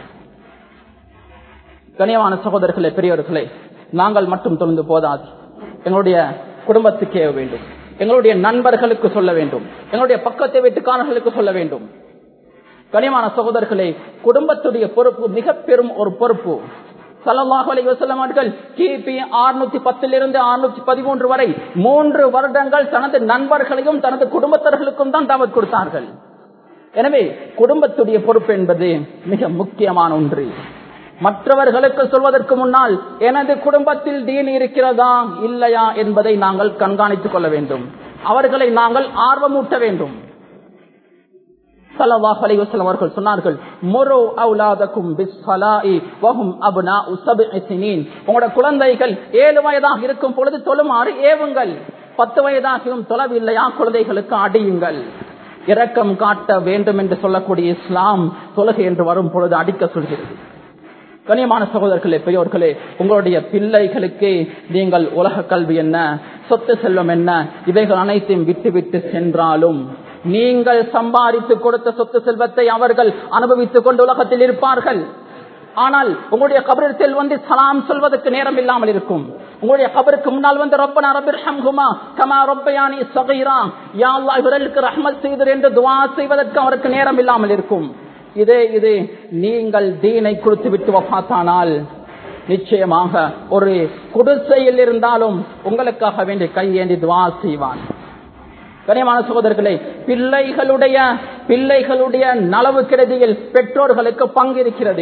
கனியமான சகோதரர்களே பெரியவர்களே நாங்கள் மட்டும் தொழுந்து போதாது எங்களுடைய குடும்பத்துக்கே வேண்டும் எங்களுடைய நண்பர்களுக்கு சொல்ல வேண்டும் எங்களுடைய பக்கத்தை வீட்டுக்காரர்களுக்கு சொல்ல வேண்டும் கனியமான சகோதரர்களே குடும்பத்துடைய பொறுப்பு மிக பெரும் ஒரு பொறுப்பு சல்லாஹ் அலி வசல்லமார்கள் கிபி அறுநூத்தி பத்திலிருந்து அறுநூத்தி பதிமூன்று வரை மூன்று வருடங்கள் தனது நண்பர்களையும் தனது குடும்பத்தர்களுக்கும் தான் தாவத் கொடுத்தார்கள் எனவே குடும்பத்துடைய பொறுப்பு என்பது மிக முக்கியமான ஒன்று மற்றவர்களுக்கு சொல்வதற்கு முன்னால் எனது குடும்பத்தில் தீன் இருக்கிறதா இல்லையா என்பதை நாங்கள் கண்காணித்துக் கொள்ள வேண்டும் அவர்களை நாங்கள் ஆர்வமூட்ட வேண்டும் சல்லல்லாஹு அலைஹி வஸல்லம் அவர்கள் சொன்னார்கள் முரு அவுலாதக்கும் பிஸ்ஸலாஇ வஹும் அப்னாஉ சப்இ சினீன் உங்களுடைய குழந்தைகள் ஏழு வயதாக இருக்கும் பொழுது தொழுமாறு ஏவுங்கள் பத்து வயதாகியும் தொழவில்லையா குழந்தைகளுக்கு அடியுங்கள் இரக்கம் காட்ட வேண்டும் என்று சொல்லக்கூடிய இஸ்லாம் தொழுகை என்று வரும் பொழுது அடிக்க சொல்கிறது கனியமான சகோதரர்களே பெரியோர்களே உங்களுடைய பிள்ளைகளுக்கு நீங்கள் உலக கல்வி என்ன சொத்து செல்வம் என்ன இவைகள் அனைத்தையும் விட்டு விட்டு சென்றாலும் நீங்கள் சம்பாதித்து கொடுத்த சொத்து செல்வத்தை அவர்கள் அனுபவித்துக் கொண்டு உலகத்தில் இருப்பார்கள் ஆனால் உங்களுடைய கபரிடத்தில் வந்து சலாம் சொல்வதற்கு நேரம் இல்லாமல் இருக்கும் உங்களுடைய கபருக்கு முன்னால் வந்து ரொப்பனா ரபிர் ஹம்குமா கமா ரொப்பயானி சகைரா யா அல்லாஹ் இவர்களுக்கு ரஹ்மத் செய்தர் என்று துவா செய்வதற்கு அவருக்கு நேரம் இல்லாமல் இருக்கும் இதே இது நீங்கள் தீனை கொடுத்து விட்டு வப்பாத்தானால் நிச்சயமாக ஒரு குடிசையில் இருந்தாலும் உங்களுக்காக வேண்டி கையேந்தி துவா செய்வான் கனியமான சகோதரர்களே பிள்ளைகளுடைய பிள்ளைகளுடைய நலவு கிருதியில் பெற்றோர்களுக்கு பங்கு இருக்கிறது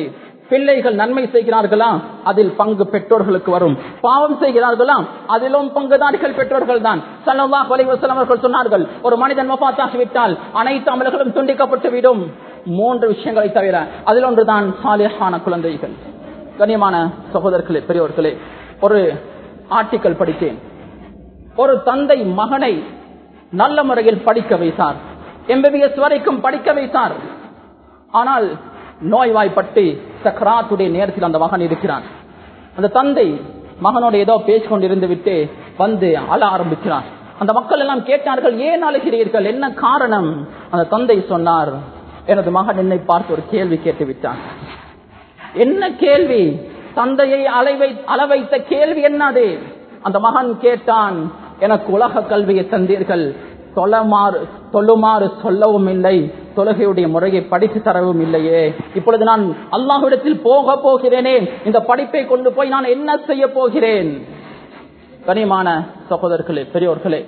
பிள்ளைகள் நன்மை செய்கிறார்களா அதில் பங்கு பெற்றோர்களுக்கு வரும் பாவம் செய்கிறார்களா அதிலும் பங்குதாரிகள் பெற்றோர்கள் தான் சல்லா வலைவசலம் அவர்கள் சொன்னார்கள் ஒரு மனிதன் விட்டால் அனைத்து அமல்களும் துண்டிக்கப்பட்டு விடும் மூன்று விஷயங்களை தவிர அதில் ஒன்றுதான் சாலியான குழந்தைகள் கண்ணியமான சகோதரர்களே பெரியவர்களே ஒரு ஆர்டிக்கல் படித்தேன் ஒரு தந்தை மகனை நல்ல முறையில் படிக்க வைத்தார் எம்பிபிஎஸ் வரைக்கும் படிக்க வைத்தார் ஆனால் நோய்வாய்ப்பட்டு சக்கராத்துடைய நேரத்தில் அந்த மகன் இருக்கிறான் அந்த தந்தை மகனோட ஏதோ பேசிக்கொண்டிருந்து விட்டு வந்து அழ ஆரம்பிக்கிறார் அந்த மக்கள் எல்லாம் கேட்டார்கள் ஏன் அழுகிறீர்கள் என்ன காரணம் அந்த தந்தை சொன்னார் எனது மகன் என்னை பார்த்து ஒரு கேள்வி கேட்டு விட்டான் என்ன கேள்வி தந்தையை அலைவை அளவைத்த கேள்வி என்னது அந்த மகன் கேட்டான் எனக்கு உலக கல்வியை தந்தீர்கள் தொழமாறு தொழுமாறு சொல்லவும் இல்லை தொழுகையுடைய முறையை படித்து தரவும் இல்லையே இப்பொழுது நான் அல்லாஹ்விடத்தில் போக போகிறேனே இந்த படிப்பை கொண்டு போய் நான் என்ன செய்ய போகிறேன் கனிமான சகோதரர்களே பெரியோர்களே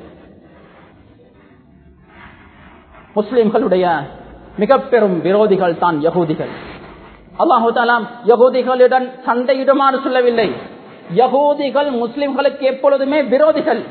முஸ்லிம்களுடைய மிக பெரும் விரோதிகள் தான் யகூதிகள் அல்லாஹு தாலாம் யகூதிகளுடன் சண்டையிடுமாறு சொல்லவில்லை யகூதிகள் முஸ்லிம்களுக்கு எப்பொழுதுமே விரோதிகள்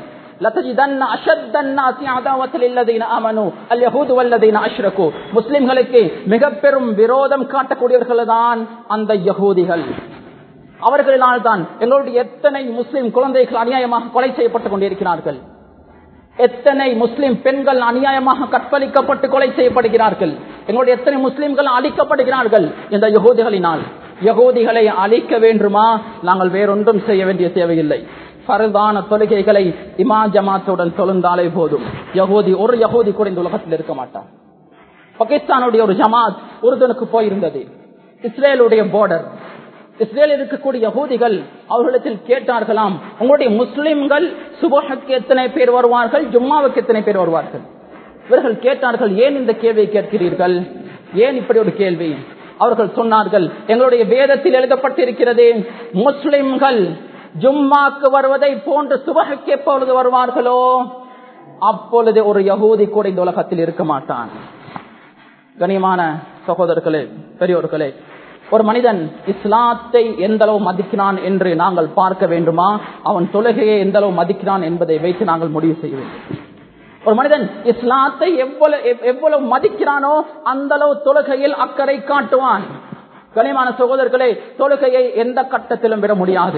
முஸ்லிம்களுக்கு மிக பெரும் விரோதம் காட்டக்கூடியவர்கள் தான் அந்த யகூதிகள் அவர்களால் தான் எங்களுடைய எத்தனை முஸ்லிம் குழந்தைகள் அநியாயமாக கொலை செய்யப்பட்டுக் கொண்டிருக்கிறார்கள் எத்தனை முஸ்லிம் பெண்கள் அநியாயமாக கற்பழிக்கப்பட்டு கொலை செய்யப்படுகிறார்கள் எங்களுடைய எத்தனை முஸ்லிம்கள் அழிக்கப்படுகிறார்கள் இந்த யகூதிகளினால் யகூதிகளை அழிக்க வேண்டுமா நாங்கள் வேறொன்றும் செய்ய வேண்டிய தேவையில்லை பரதான தொழுகைகளை இமா ஜமாத்துடன் தொழுந்தாலே போதும் யகூதி ஒரு யகூதி கூட இந்த உலகத்தில் இருக்க மாட்டார் பாகிஸ்தானுடைய ஒரு ஜமாத் உருதனுக்கு போயிருந்தது இஸ்ரேலுடைய போர்டர் இஸ்ரேல் இருக்கக்கூடிய யகூதிகள் அவர்களிடத்தில் கேட்டார்களாம் உங்களுடைய முஸ்லிம்கள் சுபஹக்கு எத்தனை பேர் வருவார்கள் ஜும்மாவுக்கு எத்தனை பேர் வருவார்கள் இவர்கள் கேட்டார்கள் ஏன் இந்த கேள்வியை கேட்கிறீர்கள் ஏன் இப்படி ஒரு கேள்வி அவர்கள் சொன்னார்கள் எங்களுடைய வேதத்தில் எழுதப்பட்டிருக்கிறது முஸ்லிம்கள் ஜும்மாக்கு வருவதை போன்று சுபஹக்கு எப்பொழுது வருவார்களோ அப்பொழுது ஒரு யகூதி கூட இந்த உலகத்தில் இருக்க மாட்டான் கனியமான சகோதரர்களே பெரியோர்களே ஒரு மனிதன் இஸ்லாத்தை எந்த அளவு மதிக்கிறான் என்று நாங்கள் பார்க்க வேண்டுமா அவன் தொழுகையை எந்த அளவு மதிக்கிறான் என்பதை வைத்து நாங்கள் முடிவு செய்ய வேண்டும் ஒரு மனிதன் இஸ்லாத்தை எவ்வளவு எவ்வளவு மதிக்கிறானோ அந்த அளவு தொழுகையில் அக்கறை காட்டுவான் கனிமான சகோதரர்களே தொழுகையை எந்த கட்டத்திலும் விட முடியாது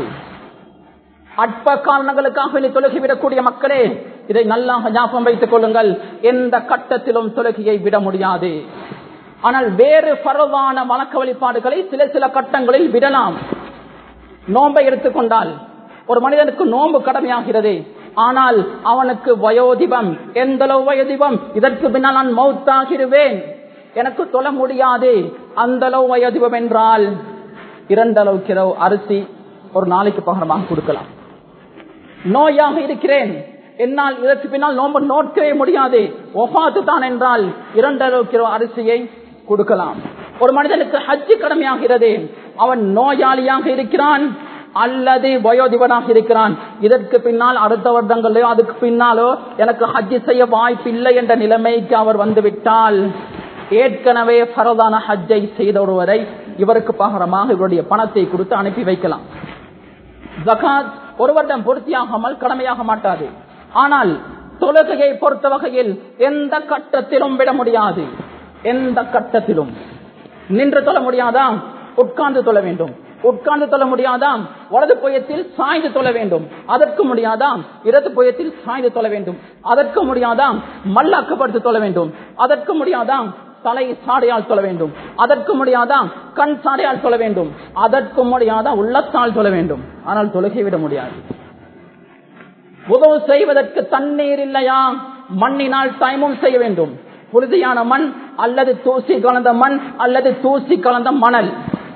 அற்ப காரணங்களுக்காக இனி தொழுகை விடக்கூடிய மக்களே இதை நல்லா ஞாபகம் வைத்துக் கொள்ளுங்கள் எந்த கட்டத்திலும் தொழுகையை விட முடியாது ஆனால் வேறு பரவான வழக்க வழிபாடுகளை சில சில கட்டங்களில் விடலாம் நோன்பை எடுத்துக்கொண்டால் ஒரு மனிதனுக்கு நோன்பு கடமையாகிறது ஆனால் அவனுக்கு வயோதிபம் எந்த அளவு வயோதிபம் இதற்கு பின்னால் நான் மௌத்தாகிடுவேன் எனக்கு தொழ முடியாது அந்த அளவு வயோதிபம் என்றால் இரண்டு அளவு கிலோ அரிசி ஒரு நாளைக்கு பகரமாக கொடுக்கலாம் நோயாக இருக்கிறேன் என்னால் இதற்கு பின்னால் நோன்பு நோக்கவே முடியாது ஒஃபாத்து தான் என்றால் இரண்டு அளவு கிலோ அரிசியை கொடுக்கலாம் ஒரு மனிதனுக்கு ஹஜ்ஜு கடமையாகிறது அவன் நோயாளியாக இருக்கிறான் அல்லது வயோதிபனாக இருக்கிறான் இதற்கு பின்னால் அடுத்த வருடங்களோ அதுக்கு பின்னாலோ எனக்கு ஹஜ்ஜு செய்ய வாய்ப்பில்லை என்ற நிலைமைக்கு அவர் வந்துவிட்டால் ஏற்கனவே பரதான ஹஜ்ஜை செய்த ஒருவரை இவருக்கு பகரமாக இவருடைய பணத்தை கொடுத்து அனுப்பி வைக்கலாம் ஜகாத் ஒரு வருடம் பூர்த்தியாகாமல் கடமையாக மாட்டாது ஆனால் தொழுகையை பொறுத்த வகையில் எந்த கட்டத்திலும் விட முடியாது எந்த கட்டத்திலும் நின்று தொழ முடியாதா உட்கார்ந்து தொழ வேண்டும் உட்கார்ந்து தொழ முடியாதாம் வலது புயத்தில் சாய்ந்து தொழ வேண்டும் அதற்கு முடியாதாம் இடது புயத்தில் சாய்ந்து தொழ வேண்டும் அதற்கு முடியாதாம் மல்லாக்கப்படுத்தி தொழ வேண்டும் அதற்கு முடியாதாம் தலை சாடையால் தொழ வேண்டும் அதற்கு முடியாதாம் கண் சாடையால் தொழ வேண்டும் அதற்கு முடியாதா உள்ளத்தால் தொழ வேண்டும் ஆனால் தொழுகை விட முடியாது உதவு செய்வதற்கு தண்ணீர் இல்லையா மண்ணினால் தயமும் செய்ய வேண்டும் புழுதியான மண் அல்லது தூசி கலந்த மண் அல்லது தூசி கலந்த மணல்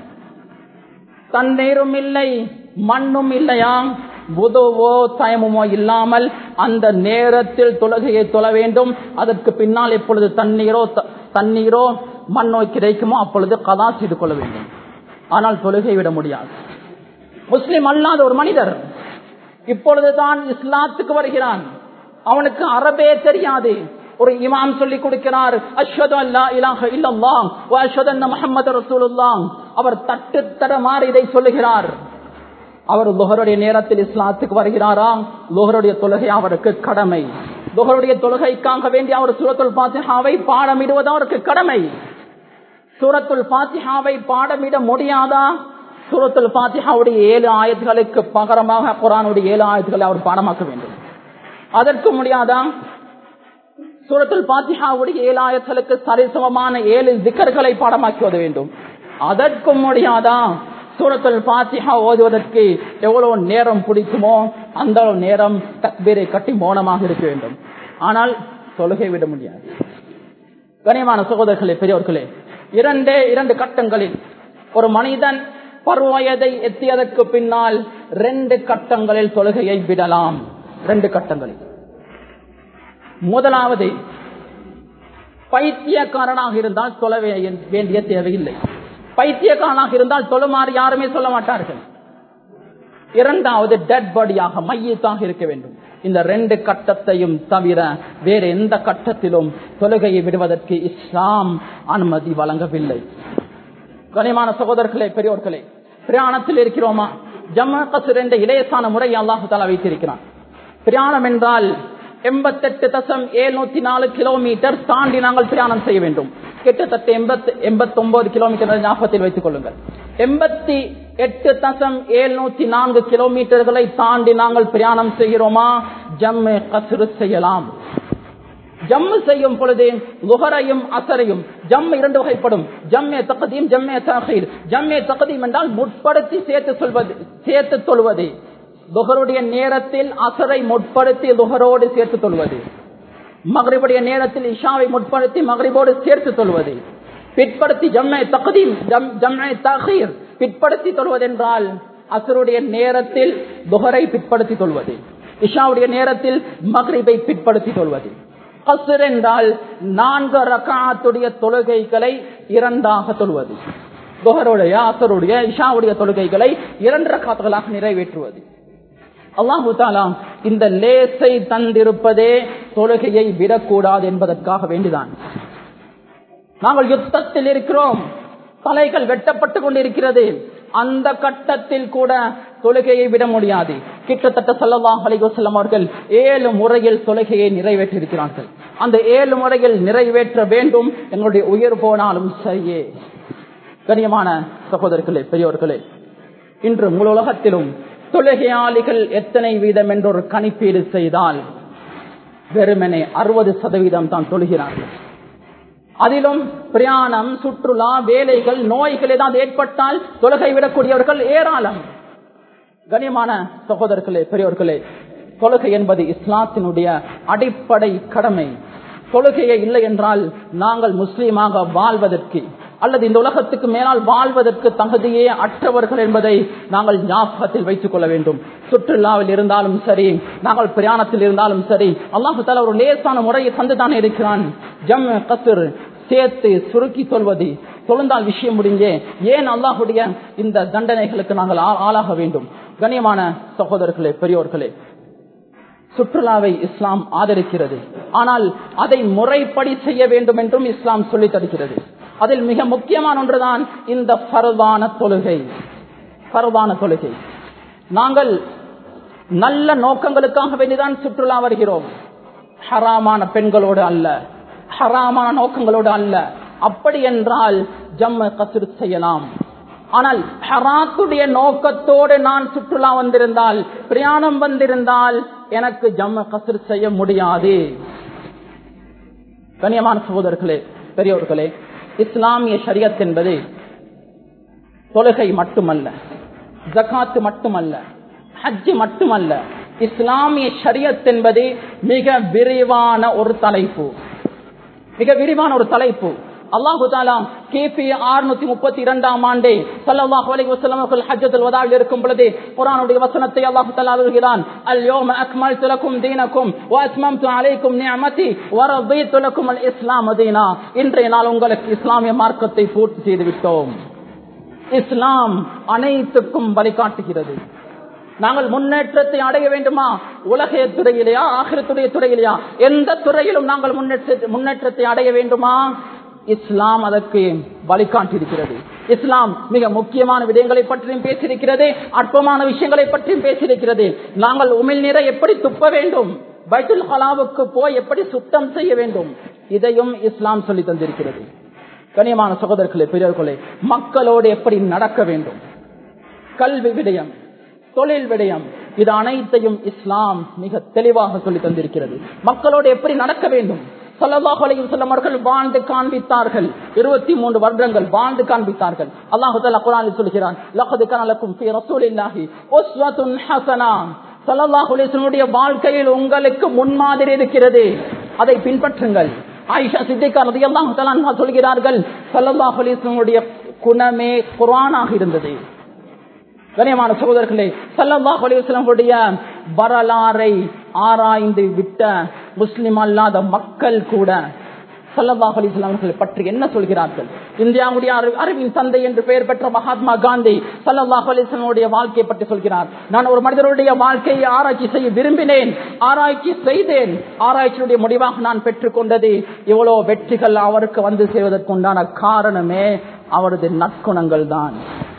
தண்ணீரும் இல்லை மண்ணும் இல்லையா புதுவோ தயமுமோ இல்லாமல் அந்த நேரத்தில் தொழுகையை தொழ வேண்டும் அதற்கு பின்னால் எப்பொழுது தண்ணீரோ தண்ணீரோ மண்ணோ கிடைக்குமோ அப்பொழுது கதா செய்து கொள்ள வேண்டும் ஆனால் தொழுகை விட முடியாது முஸ்லிம் அல்லாத ஒரு மனிதர் இப்பொழுதுதான் இஸ்லாத்துக்கு வருகிறான் அவனுக்கு அரபே தெரியாது ஒரு இமாம் சொல்லி கொடுக்கிறார் அஷ்ஹது அல்லா இலாஹ இல்லல்லாஹ் வ அஷ்ஹது அன்ன முஹம்மது ரசூலுல்லாஹ் அவர் தட்டு தடமாறி இதை சொல்லுகிறார் அவர் லுகருடைய நேரத்தில் இஸ்லாத்துக்கு வருகிறாரா லுகருடைய தொழுகை அவருக்கு கடமை லுகருடைய தொழுகைக்காக வேண்டி அவர் சூரத்துல் பாத்திஹாவை பாடமிடுவது அவருக்கு கடமை சூரத்துல் பாத்திஹாவை பாடமிட முடியாதா சூரத்துல் பாத்திஹாவுடைய ஏழு ஆயத்துகளுக்கு பகரமாக குரானுடைய ஏழு ஆயத்துக்களை அவர் பாடமாக்க வேண்டும் அதற்கு முடியாதா சூரத்துல் பாத்திஹாவுடைய ஏழு ஆயத்துகளுக்கு சரிசமமான ஏழு திக்கர்களை பாடமாக்குவது வேண்டும் அதற்கும் முடியாதா சூரத்துல் பாத்திஹா ஓதுவதற்கு எவ்வளவு நேரம் பிடிக்குமோ அந்த நேரம் தக்பீரை கட்டி மௌனமாக இருக்க வேண்டும் ஆனால் தொழுகை விட முடியாது கனியமான சகோதரர்களே பெரியவர்களே இரண்டே இரண்டு கட்டங்களில் ஒரு மனிதன் பருவயதை எத்தியதற்கு பின்னால் ரெண்டு கட்டங்களில் தொழுகையை விடலாம் ரெண்டு கட்டங்களில் முதலாவது பைத்தியக்காரனாக இருந்தால் தொழ வேண்டிய தேவையில்லை பைத்தியக்காரனாக இருந்தால் தொழுமாறு யாருமே சொல்ல மாட்டார்கள் இரண்டாவது டெட் பாடியாக மையத்தாக இருக்க வேண்டும் இந்த ரெண்டு கட்டத்தையும் தவிர வேற எந்த கட்டத்திலும் தொழுகையை விடுவதற்கு இஸ்லாம் அனுமதி வழங்கவில்லை கனிமான சகோதரர்களே பெரியோர்களே பிரயாணத்தில் இருக்கிறோமா ஜம்மு கசூர் என்ற இளையசான முறை அல்லாஹு தாலா வைத்திருக்கிறான் பிரயாணம் என்றால் எண்பத்தெட்டு தசம் எழுநூத்தி நாலு கிலோமீட்டர் தாண்டி நாங்கள் பிரயாணம் செய்ய வேண்டும் கிட்டத்தட்ட எண்பத்தி எண்பத்தி ஒன்பது கிலோமீட்டர் ஞாபகத்தில் வைத்துக் கொள்ளுங்கள் எண்பத்தி எட்டு தசம் எழுநூத்தி நான்கு கிலோமீட்டர்களை தாண்டி நாங்கள் பிரயாணம் செய்கிறோமா ஜம்மு கசுரு செய்யலாம் ஜம்மு செய்யும் பொழுது லுகரையும் அசரையும் ஜம் இரண்டு வகைப்படும் ஜம்மே தகதீம் ஜம்மே தகீர் ஜம்மே தகதீம் என்றால் முற்படுத்தி சேர்த்து சொல்வது சேர்த்து சொல்வது லுகருடைய நேரத்தில் அசரை முற்படுத்தி லுகரோடு சேர்த்து சொல்வது மகரிபுடைய நேரத்தில் இஷாவை முற்படுத்தி மகரிபோடு சேர்த்து சொல்வது பிற்படுத்தி ஜம்மை தகதீம் ஜம்மை தகீர் பிற்படுத்தி தொழுவதென்றால் அசருடைய நேரத்தில் துகரை பிற்படுத்தி தொழுவது இஷாவுடைய நேரத்தில் மகரிபை பிற்படுத்தி தொழுவது கசர் என்றால் நான்கு ரகாத்துடைய தொழுகைகளை இரண்டாக தொழுவது துகருடைய அசருடைய இஷாவுடைய தொழுகைகளை இரண்டு ரகாத்துகளாக நிறைவேற்றுவது அல்லாஹு தாலா இந்த லேசை தந்திருப்பதே தொழுகையை விடக்கூடாது என்பதற்காக வேண்டிதான் நாங்கள் யுத்தத்தில் இருக்கிறோம் தலைகள் வெட்டப்பட்டு கொண்டிருக்கிறது அந்த கட்டத்தில் கூட தொழுகையை விட முடியாது கிட்டத்தட்ட சல்லல்லாஹ் அலிவசல்லம் அவர்கள் ஏழு முறையில் தொழுகையை நிறைவேற்றிருக்கிறார்கள் அந்த ஏழு முறையில் நிறைவேற்ற வேண்டும் எங்களுடைய உயிர் போனாலும் சரியே கனியமான சகோதரர்களே பெரியோர்களே இன்று முழு உலகத்திலும் தொழுகையாளிகள் எத்தனை வீதம் என்று ஒரு கணிப்பீடு செய்தால் வெறுமனே அறுபது சதவீதம் தான் தொழுகிறார்கள் அதிலும் பிரயாணம் சுற்றுலா வேலைகள் நோய்கள் ஏதாவது ஏற்பட்டால் தொழுகை விடக்கூடியவர்கள் ஏராளம் கனியமான சகோதரர்களே பெரியவர்களே தொழுகை என்பது இஸ்லாத்தினுடைய அடிப்படை கடமை தொழுகையே இல்லை என்றால் நாங்கள் முஸ்லீமாக வாழ்வதற்கு அல்லது இந்த உலகத்துக்கு மேலால் வாழ்வதற்கு தகுதியே அற்றவர்கள் என்பதை நாங்கள் ஞாபகத்தில் வைத்துக் கொள்ள வேண்டும் சுற்றுலாவில் இருந்தாலும் சரி நாங்கள் பிரயாணத்தில் இருந்தாலும் சரி அல்லாஹு தால ஒரு லேசான முறையை தந்துதானே இருக்கிறான் ஜம் கசுர் சேர்த்து சுருக்கி சொல்வது தொழுந்தால் விஷயம் முடிஞ்சே ஏன் அல்லாஹுடைய இந்த தண்டனைகளுக்கு நாங்கள் ஆளாக வேண்டும் கண்ணியமான சகோதரர்களே பெரியோர்களே சுற்றுலாவை இஸ்லாம் ஆதரிக்கிறது ஆனால் அதை முறைப்படி செய்ய வேண்டும் என்றும் இஸ்லாம் சொல்லித் தருகிறது அதில் மிக முக்கியமான ஒன்றுதான் இந்த பரவான தொழுகை பரவான தொழுகை நாங்கள் நல்ல நோக்கங்களுக்காக வேண்டிதான் சுற்றுலா வருகிறோம் ஹராமான பெண்களோடு அல்ல ஹராமான நோக்கங்களோடு அல்ல அப்படி என்றால் ஜம்ம கசுர் செய்யலாம் ஆனால் ஹராத்துடைய நோக்கத்தோடு நான் சுற்றுலா வந்திருந்தால் பிரயாணம் வந்திருந்தால் எனக்கு ஜம்ம கசுர் செய்ய முடியாது கண்ணியமான சகோதரர்களே பெரியோர்களே இஸ்லாமிய ஷரியத் என்பது தொழுகை மட்டுமல்ல ஜகாத்து மட்டுமல்ல ஹஜ்ஜு மட்டுமல்ல இஸ்லாமிய ஷரியத் என்பது மிக விரிவான ஒரு தலைப்பு மிக விரிவான ஒரு தலைப்பு அல்லாஹு தாலா கிபி அறுநூத்தி முப்பத்தி இரண்டாம் ஆண்டே சல்லாஹ் அலி வசலம் அவர்கள் ஹஜ்ஜத்தில் வதாவில் இருக்கும் பொழுது குரானுடைய வசனத்தை அல்லாஹு தாலா அருகிறான் அல்யோம அக்மல் துலக்கும் தீனக்கும் வாஸ்மம் அலைக்கும் நியமதி வரபை துலக்கும் அல் இஸ்லாம் அதீனா இன்றைய நாள் உங்களுக்கு இஸ்லாமிய மார்க்கத்தை பூர்த்தி செய்து விட்டோம் இஸ்லாம் அனைத்துக்கும் வழிகாட்டுகிறது நாங்கள் முன்னேற்றத்தை அடைய வேண்டுமா உலக துறையிலையா ஆகிரத்துடைய துறையிலையா எந்த துறையிலும் நாங்கள் முன்னேற்ற முன்னேற்றத்தை அடைய வேண்டுமா இஸ்லாம் அதற்கு வழிகாட்டியிருக்கிறது இஸ்லாம் மிக முக்கியமான விடயங்களை பற்றியும் பேசியிருக்கிறது அற்பமான விஷயங்களை பற்றியும் பேசியிருக்கிறது நாங்கள் உமிழ் நீரை எப்படி துப்ப வேண்டும் பைத்துல் கலாவுக்கு போய் எப்படி சுத்தம் செய்ய வேண்டும் இதையும் இஸ்லாம் சொல்லி தந்திருக்கிறது கனியமான சகோதரர்களே பெரியவர்களே மக்களோடு எப்படி நடக்க வேண்டும் கல்வி விடயம் தொழில் விடயம் இது அனைத்தையும் இஸ்லாம் மிக தெளிவாக சொல்லி தந்திருக்கிறது மக்களோடு எப்படி நடக்க வேண்டும் சல்லல்லாஹு அலைஹி வஸல்லம் அவர்கள் வாழ்ந்து காண்பித்தார்கள் இருபத்தி மூன்று வருடங்கள் வாழ்ந்து காண்பித்தார்கள் அல்லாஹு தஆலா குர்ஆனில் சொல்கிறான் லaqad kana lakum fi rasulillahi uswatun hasana சல்லல்லாஹு அலைஹி வஸல்லம் வாழ்க்கையில் உங்களுக்கு முன்மாதிரி இருக்கிறது அதை பின்பற்றுங்கள் ஆயிஷா சித்திகா ரலியல்லாஹு தஆலா அன்ஹா சொல்கிறார்கள் ஸல்லல்லாஹு அலைஹி வஸல்லம் குணமே குர்ஆனாக இருந்தது கனியமான சகோதரர்களே சல்லல்லாஹு அலைஹி வஸல்லமுடைய வரலாறை ஆராய்ந்து விட்ட முஸ்லிம் அல்லாத மக்கள் கூட சல்லல்லாஹு அலைஹி வஸல்லம் அவர்களை பற்றி என்ன சொல்கிறார்கள் இந்தியாவுடைய அறி- அறிவின் தந்தை என்று பெயர் பெற்ற மகாத்மா காந்தி சல்லல்லாஹு அலைஹி வஸல்லமுடைய வாழ்க்கையை பற்றி சொல்கிறார் நான் ஒரு மனிதருடைய வாழ்க்கையை ஆராய்ச்சி செய்ய விரும்பினேன் ஆராய்ச்சி செய்தேன் ஆராய்ச்சியுடைய முடிவாக நான் பெற்றுக்கொண்டது இவ்வளவு வெற்றிகள் அவருக்கு வந்து சேருவதற்குண்டான காரணமே அவரது நற்குணங்கள் தான்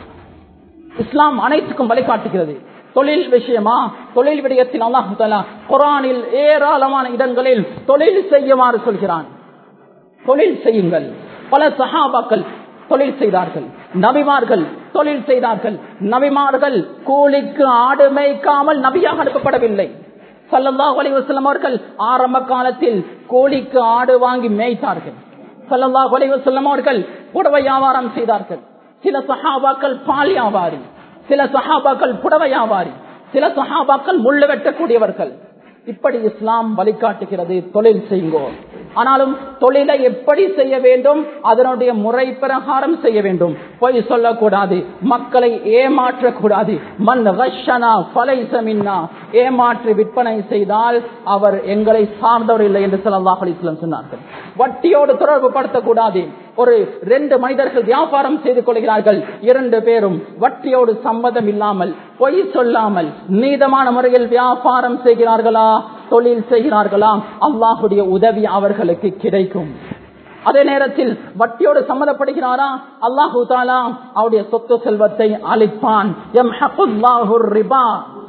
இஸ்லாம் அனைத்துக்கும் வழிகாட்டுகிறது தொழில் விஷயமா தொழில் விடயத்தில் அல்லாஹு தஆலா குரானில் ஏராளமான இடங்களில் தொழில் செய்யுமாறு சொல்கிறான் தொழில் செய்யுங்கள் பல சஹாபாக்கள் தொழில் செய்தார்கள் நபிமார்கள் தொழில் செய்தார்கள் நபிமார்கள் கூலிக்கு ஆடு மேய்க்காமல் நபியாக அனுப்பப்படவில்லை ஸல்லல்லாஹு அலைஹி வஸல்லம் அவர்கள் ஆரம்ப காலத்தில் கோழிக்கு ஆடு வாங்கி மேய்த்தார்கள் ஸல்லல்லாஹு அலைஹி வஸல்லம் அவர்கள் புடவை வியாபாரம் செய்தார்கள் சில சஹாபாக்கள் பால் வியாபாரி சில சஹாபாக்கள் புடவை வியாபாரி சில சஹாபாக்கள் முள்ளு வெட்டக்கூடியவர்கள் இப்படி இஸ்லாம் வழிகாட்டுகிறது தொழில் செய்யுங்கோ ஆனாலும் தொழிலை எப்படி செய்ய வேண்டும் அதனுடைய முறை பிரகாரம் செய்ய வேண்டும் பொய் சொல்லக்கூடாது மக்களை ஏமாற்றக்கூடாது மண் ரஷனா ஃபலைஸ மின்னா ஏமாற்றி விற்பனை செய்தால் அவர் எங்களை சார்ந்தவர் இல்லை என்று ஸல்லல்லாஹு அலைஹி வஸல்லம் சொன்னார்கள் வட்டியோடு தொடர்பு படுத்தக்கூடாது ஒரு ரெண்டு மனிதர்கள் வியாபாரம் செய்து கொள்கிறார்கள் இரண்டு பேரும் வட்டியோடு சம்மதம் இல்லாமல் பொய் சொல்லாமல் நீதமான முறையில் வியாபாரம் செய்கிறார்களா தொழில் செய்கிறார்களா அல்லாஹுடைய உதவி அவர்களுக்கு கிடைக்கும் அதே நேரத்தில் வட்டியோடு சம்மதப்படுகிறாரா அல்லாஹு தாலா அவருடைய சொத்து செல்வத்தை அளிப்பான் யம்ஹகுல்லாஹு ரிபா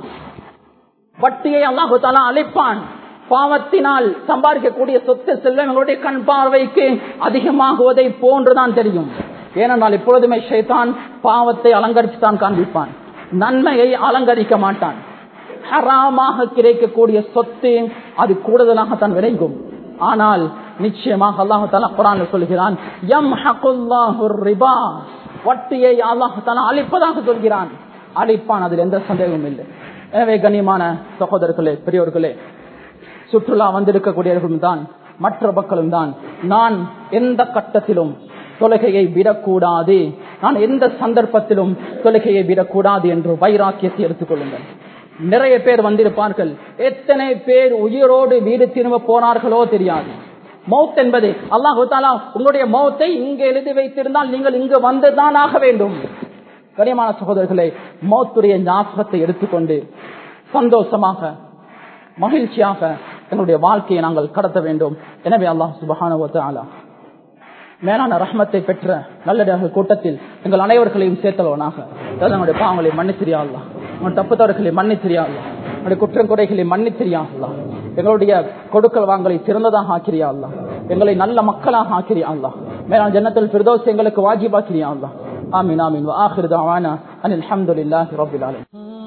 வட்டியை அல்லாஹு தாலா அளிப்பான் பாவத்தினால் சம்பாதிக்கக்கூடிய சொத்து செல்வம் எங்களுடைய கண் பார்வைக்கு அதிகமாகுவதை போன்றுதான் தெரியும் ஏனென்றால் எப்பொழுதுமே ஷைத்தான் பாவத்தை அலங்கரித்து தான் காண்பிப்பான் நன்மையை அலங்கரிக்க மாட்டான் ஹராமாக கிடைக்கக்கூடிய சொத்து அது கூடுதலாகத்தான் விளைக்கும் ஆனால் நிச்சயமாக அல்லாஹு தாலா குரான் சொல்கிறான் எம் ரிபா வட்டியை அல்லாஹு தாலா அழிப்பதாக சொல்கிறான் அழிப்பான் அதில் எந்த சந்தேகமும் இல்லை எனவே கண்ணியமான சகோதரர்களே பெரியோர்களே சுற்றுலா வந்திருக்கக்கூடியவர்களும் தான் மற்ற மக்களும் தான் நான் எந்த கட்டத்திலும் தொழுகையை விடக்கூடாது நான் எந்த சந்தர்ப்பத்திலும் தொழுகையை விடக்கூடாது என்று வைராக்கியத்தை எடுத்துக்கொள்ளுங்கள் நிறைய பேர் வந்திருப்பார்கள் எத்தனை பேர் உயிரோடு வீடு திரும்ப போனார்களோ தெரியாது மௌத் என்பது அல்லாஹு தாலா உங்களுடைய மௌத்தை இங்கு எழுதி வைத்திருந்தால் நீங்கள் இங்கு வந்துதான் ஆக வேண்டும் கனியமான சகோதரர்களை மௌத்துடைய ஞாபகத்தை எடுத்துக்கொண்டு சந்தோஷமாக மகிழ்ச்சியாக எங்களுடைய வாழ்க்கையை நாங்கள் கடத்த வேண்டும் எனவே அல்லாஹ் சுபஹான மேலான ரஹ்மத்தை பெற்ற நல்லதாக கூட்டத்தில் எங்கள் அனைவர்களையும் சேர்த்தலவனாக நம்முடைய பாவங்களை மன்னித்திரியா அல்லா உங்கள் தப்பு தவறுகளை மன்னித்திரியா அல்லா உங்களுடைய குற்றம் குறைகளை மன்னித்திரியா அல்லா எங்களுடைய கொடுக்கல் வாங்கலை சிறந்ததாக ஆக்கிரியா அல்லா எங்களை நல்ல மக்களாக ஆக்கிரியா அல்லா மேலான ஜன்னத்தில் பிரதோஷ் எங்களுக்கு வாஜிபாக்கிரியா அல்லா ஆமீன் ஆமீன் ஆஹிர் தாவானா அனில் அல்ஹம்துலில்லாஹி ரப்பில் ஆலமீன்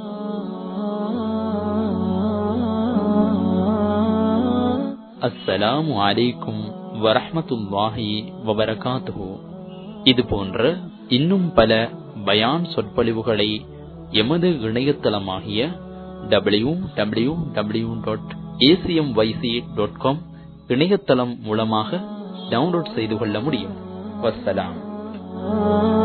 அஸ்ஸலாமு அலைக்கும் வரஹ்மத்துல்லாஹி வபரகாத்துஹு இது போன்ற இன்னும் பல பயான் சொற்பொழிவுகளை எமது இணையதளமாகிய W W W dot ACM YC dot com இணையதளம் மூலமாக டவுன்லோட் செய்து கொள்ள முடியும் வஸ்ஸலாம்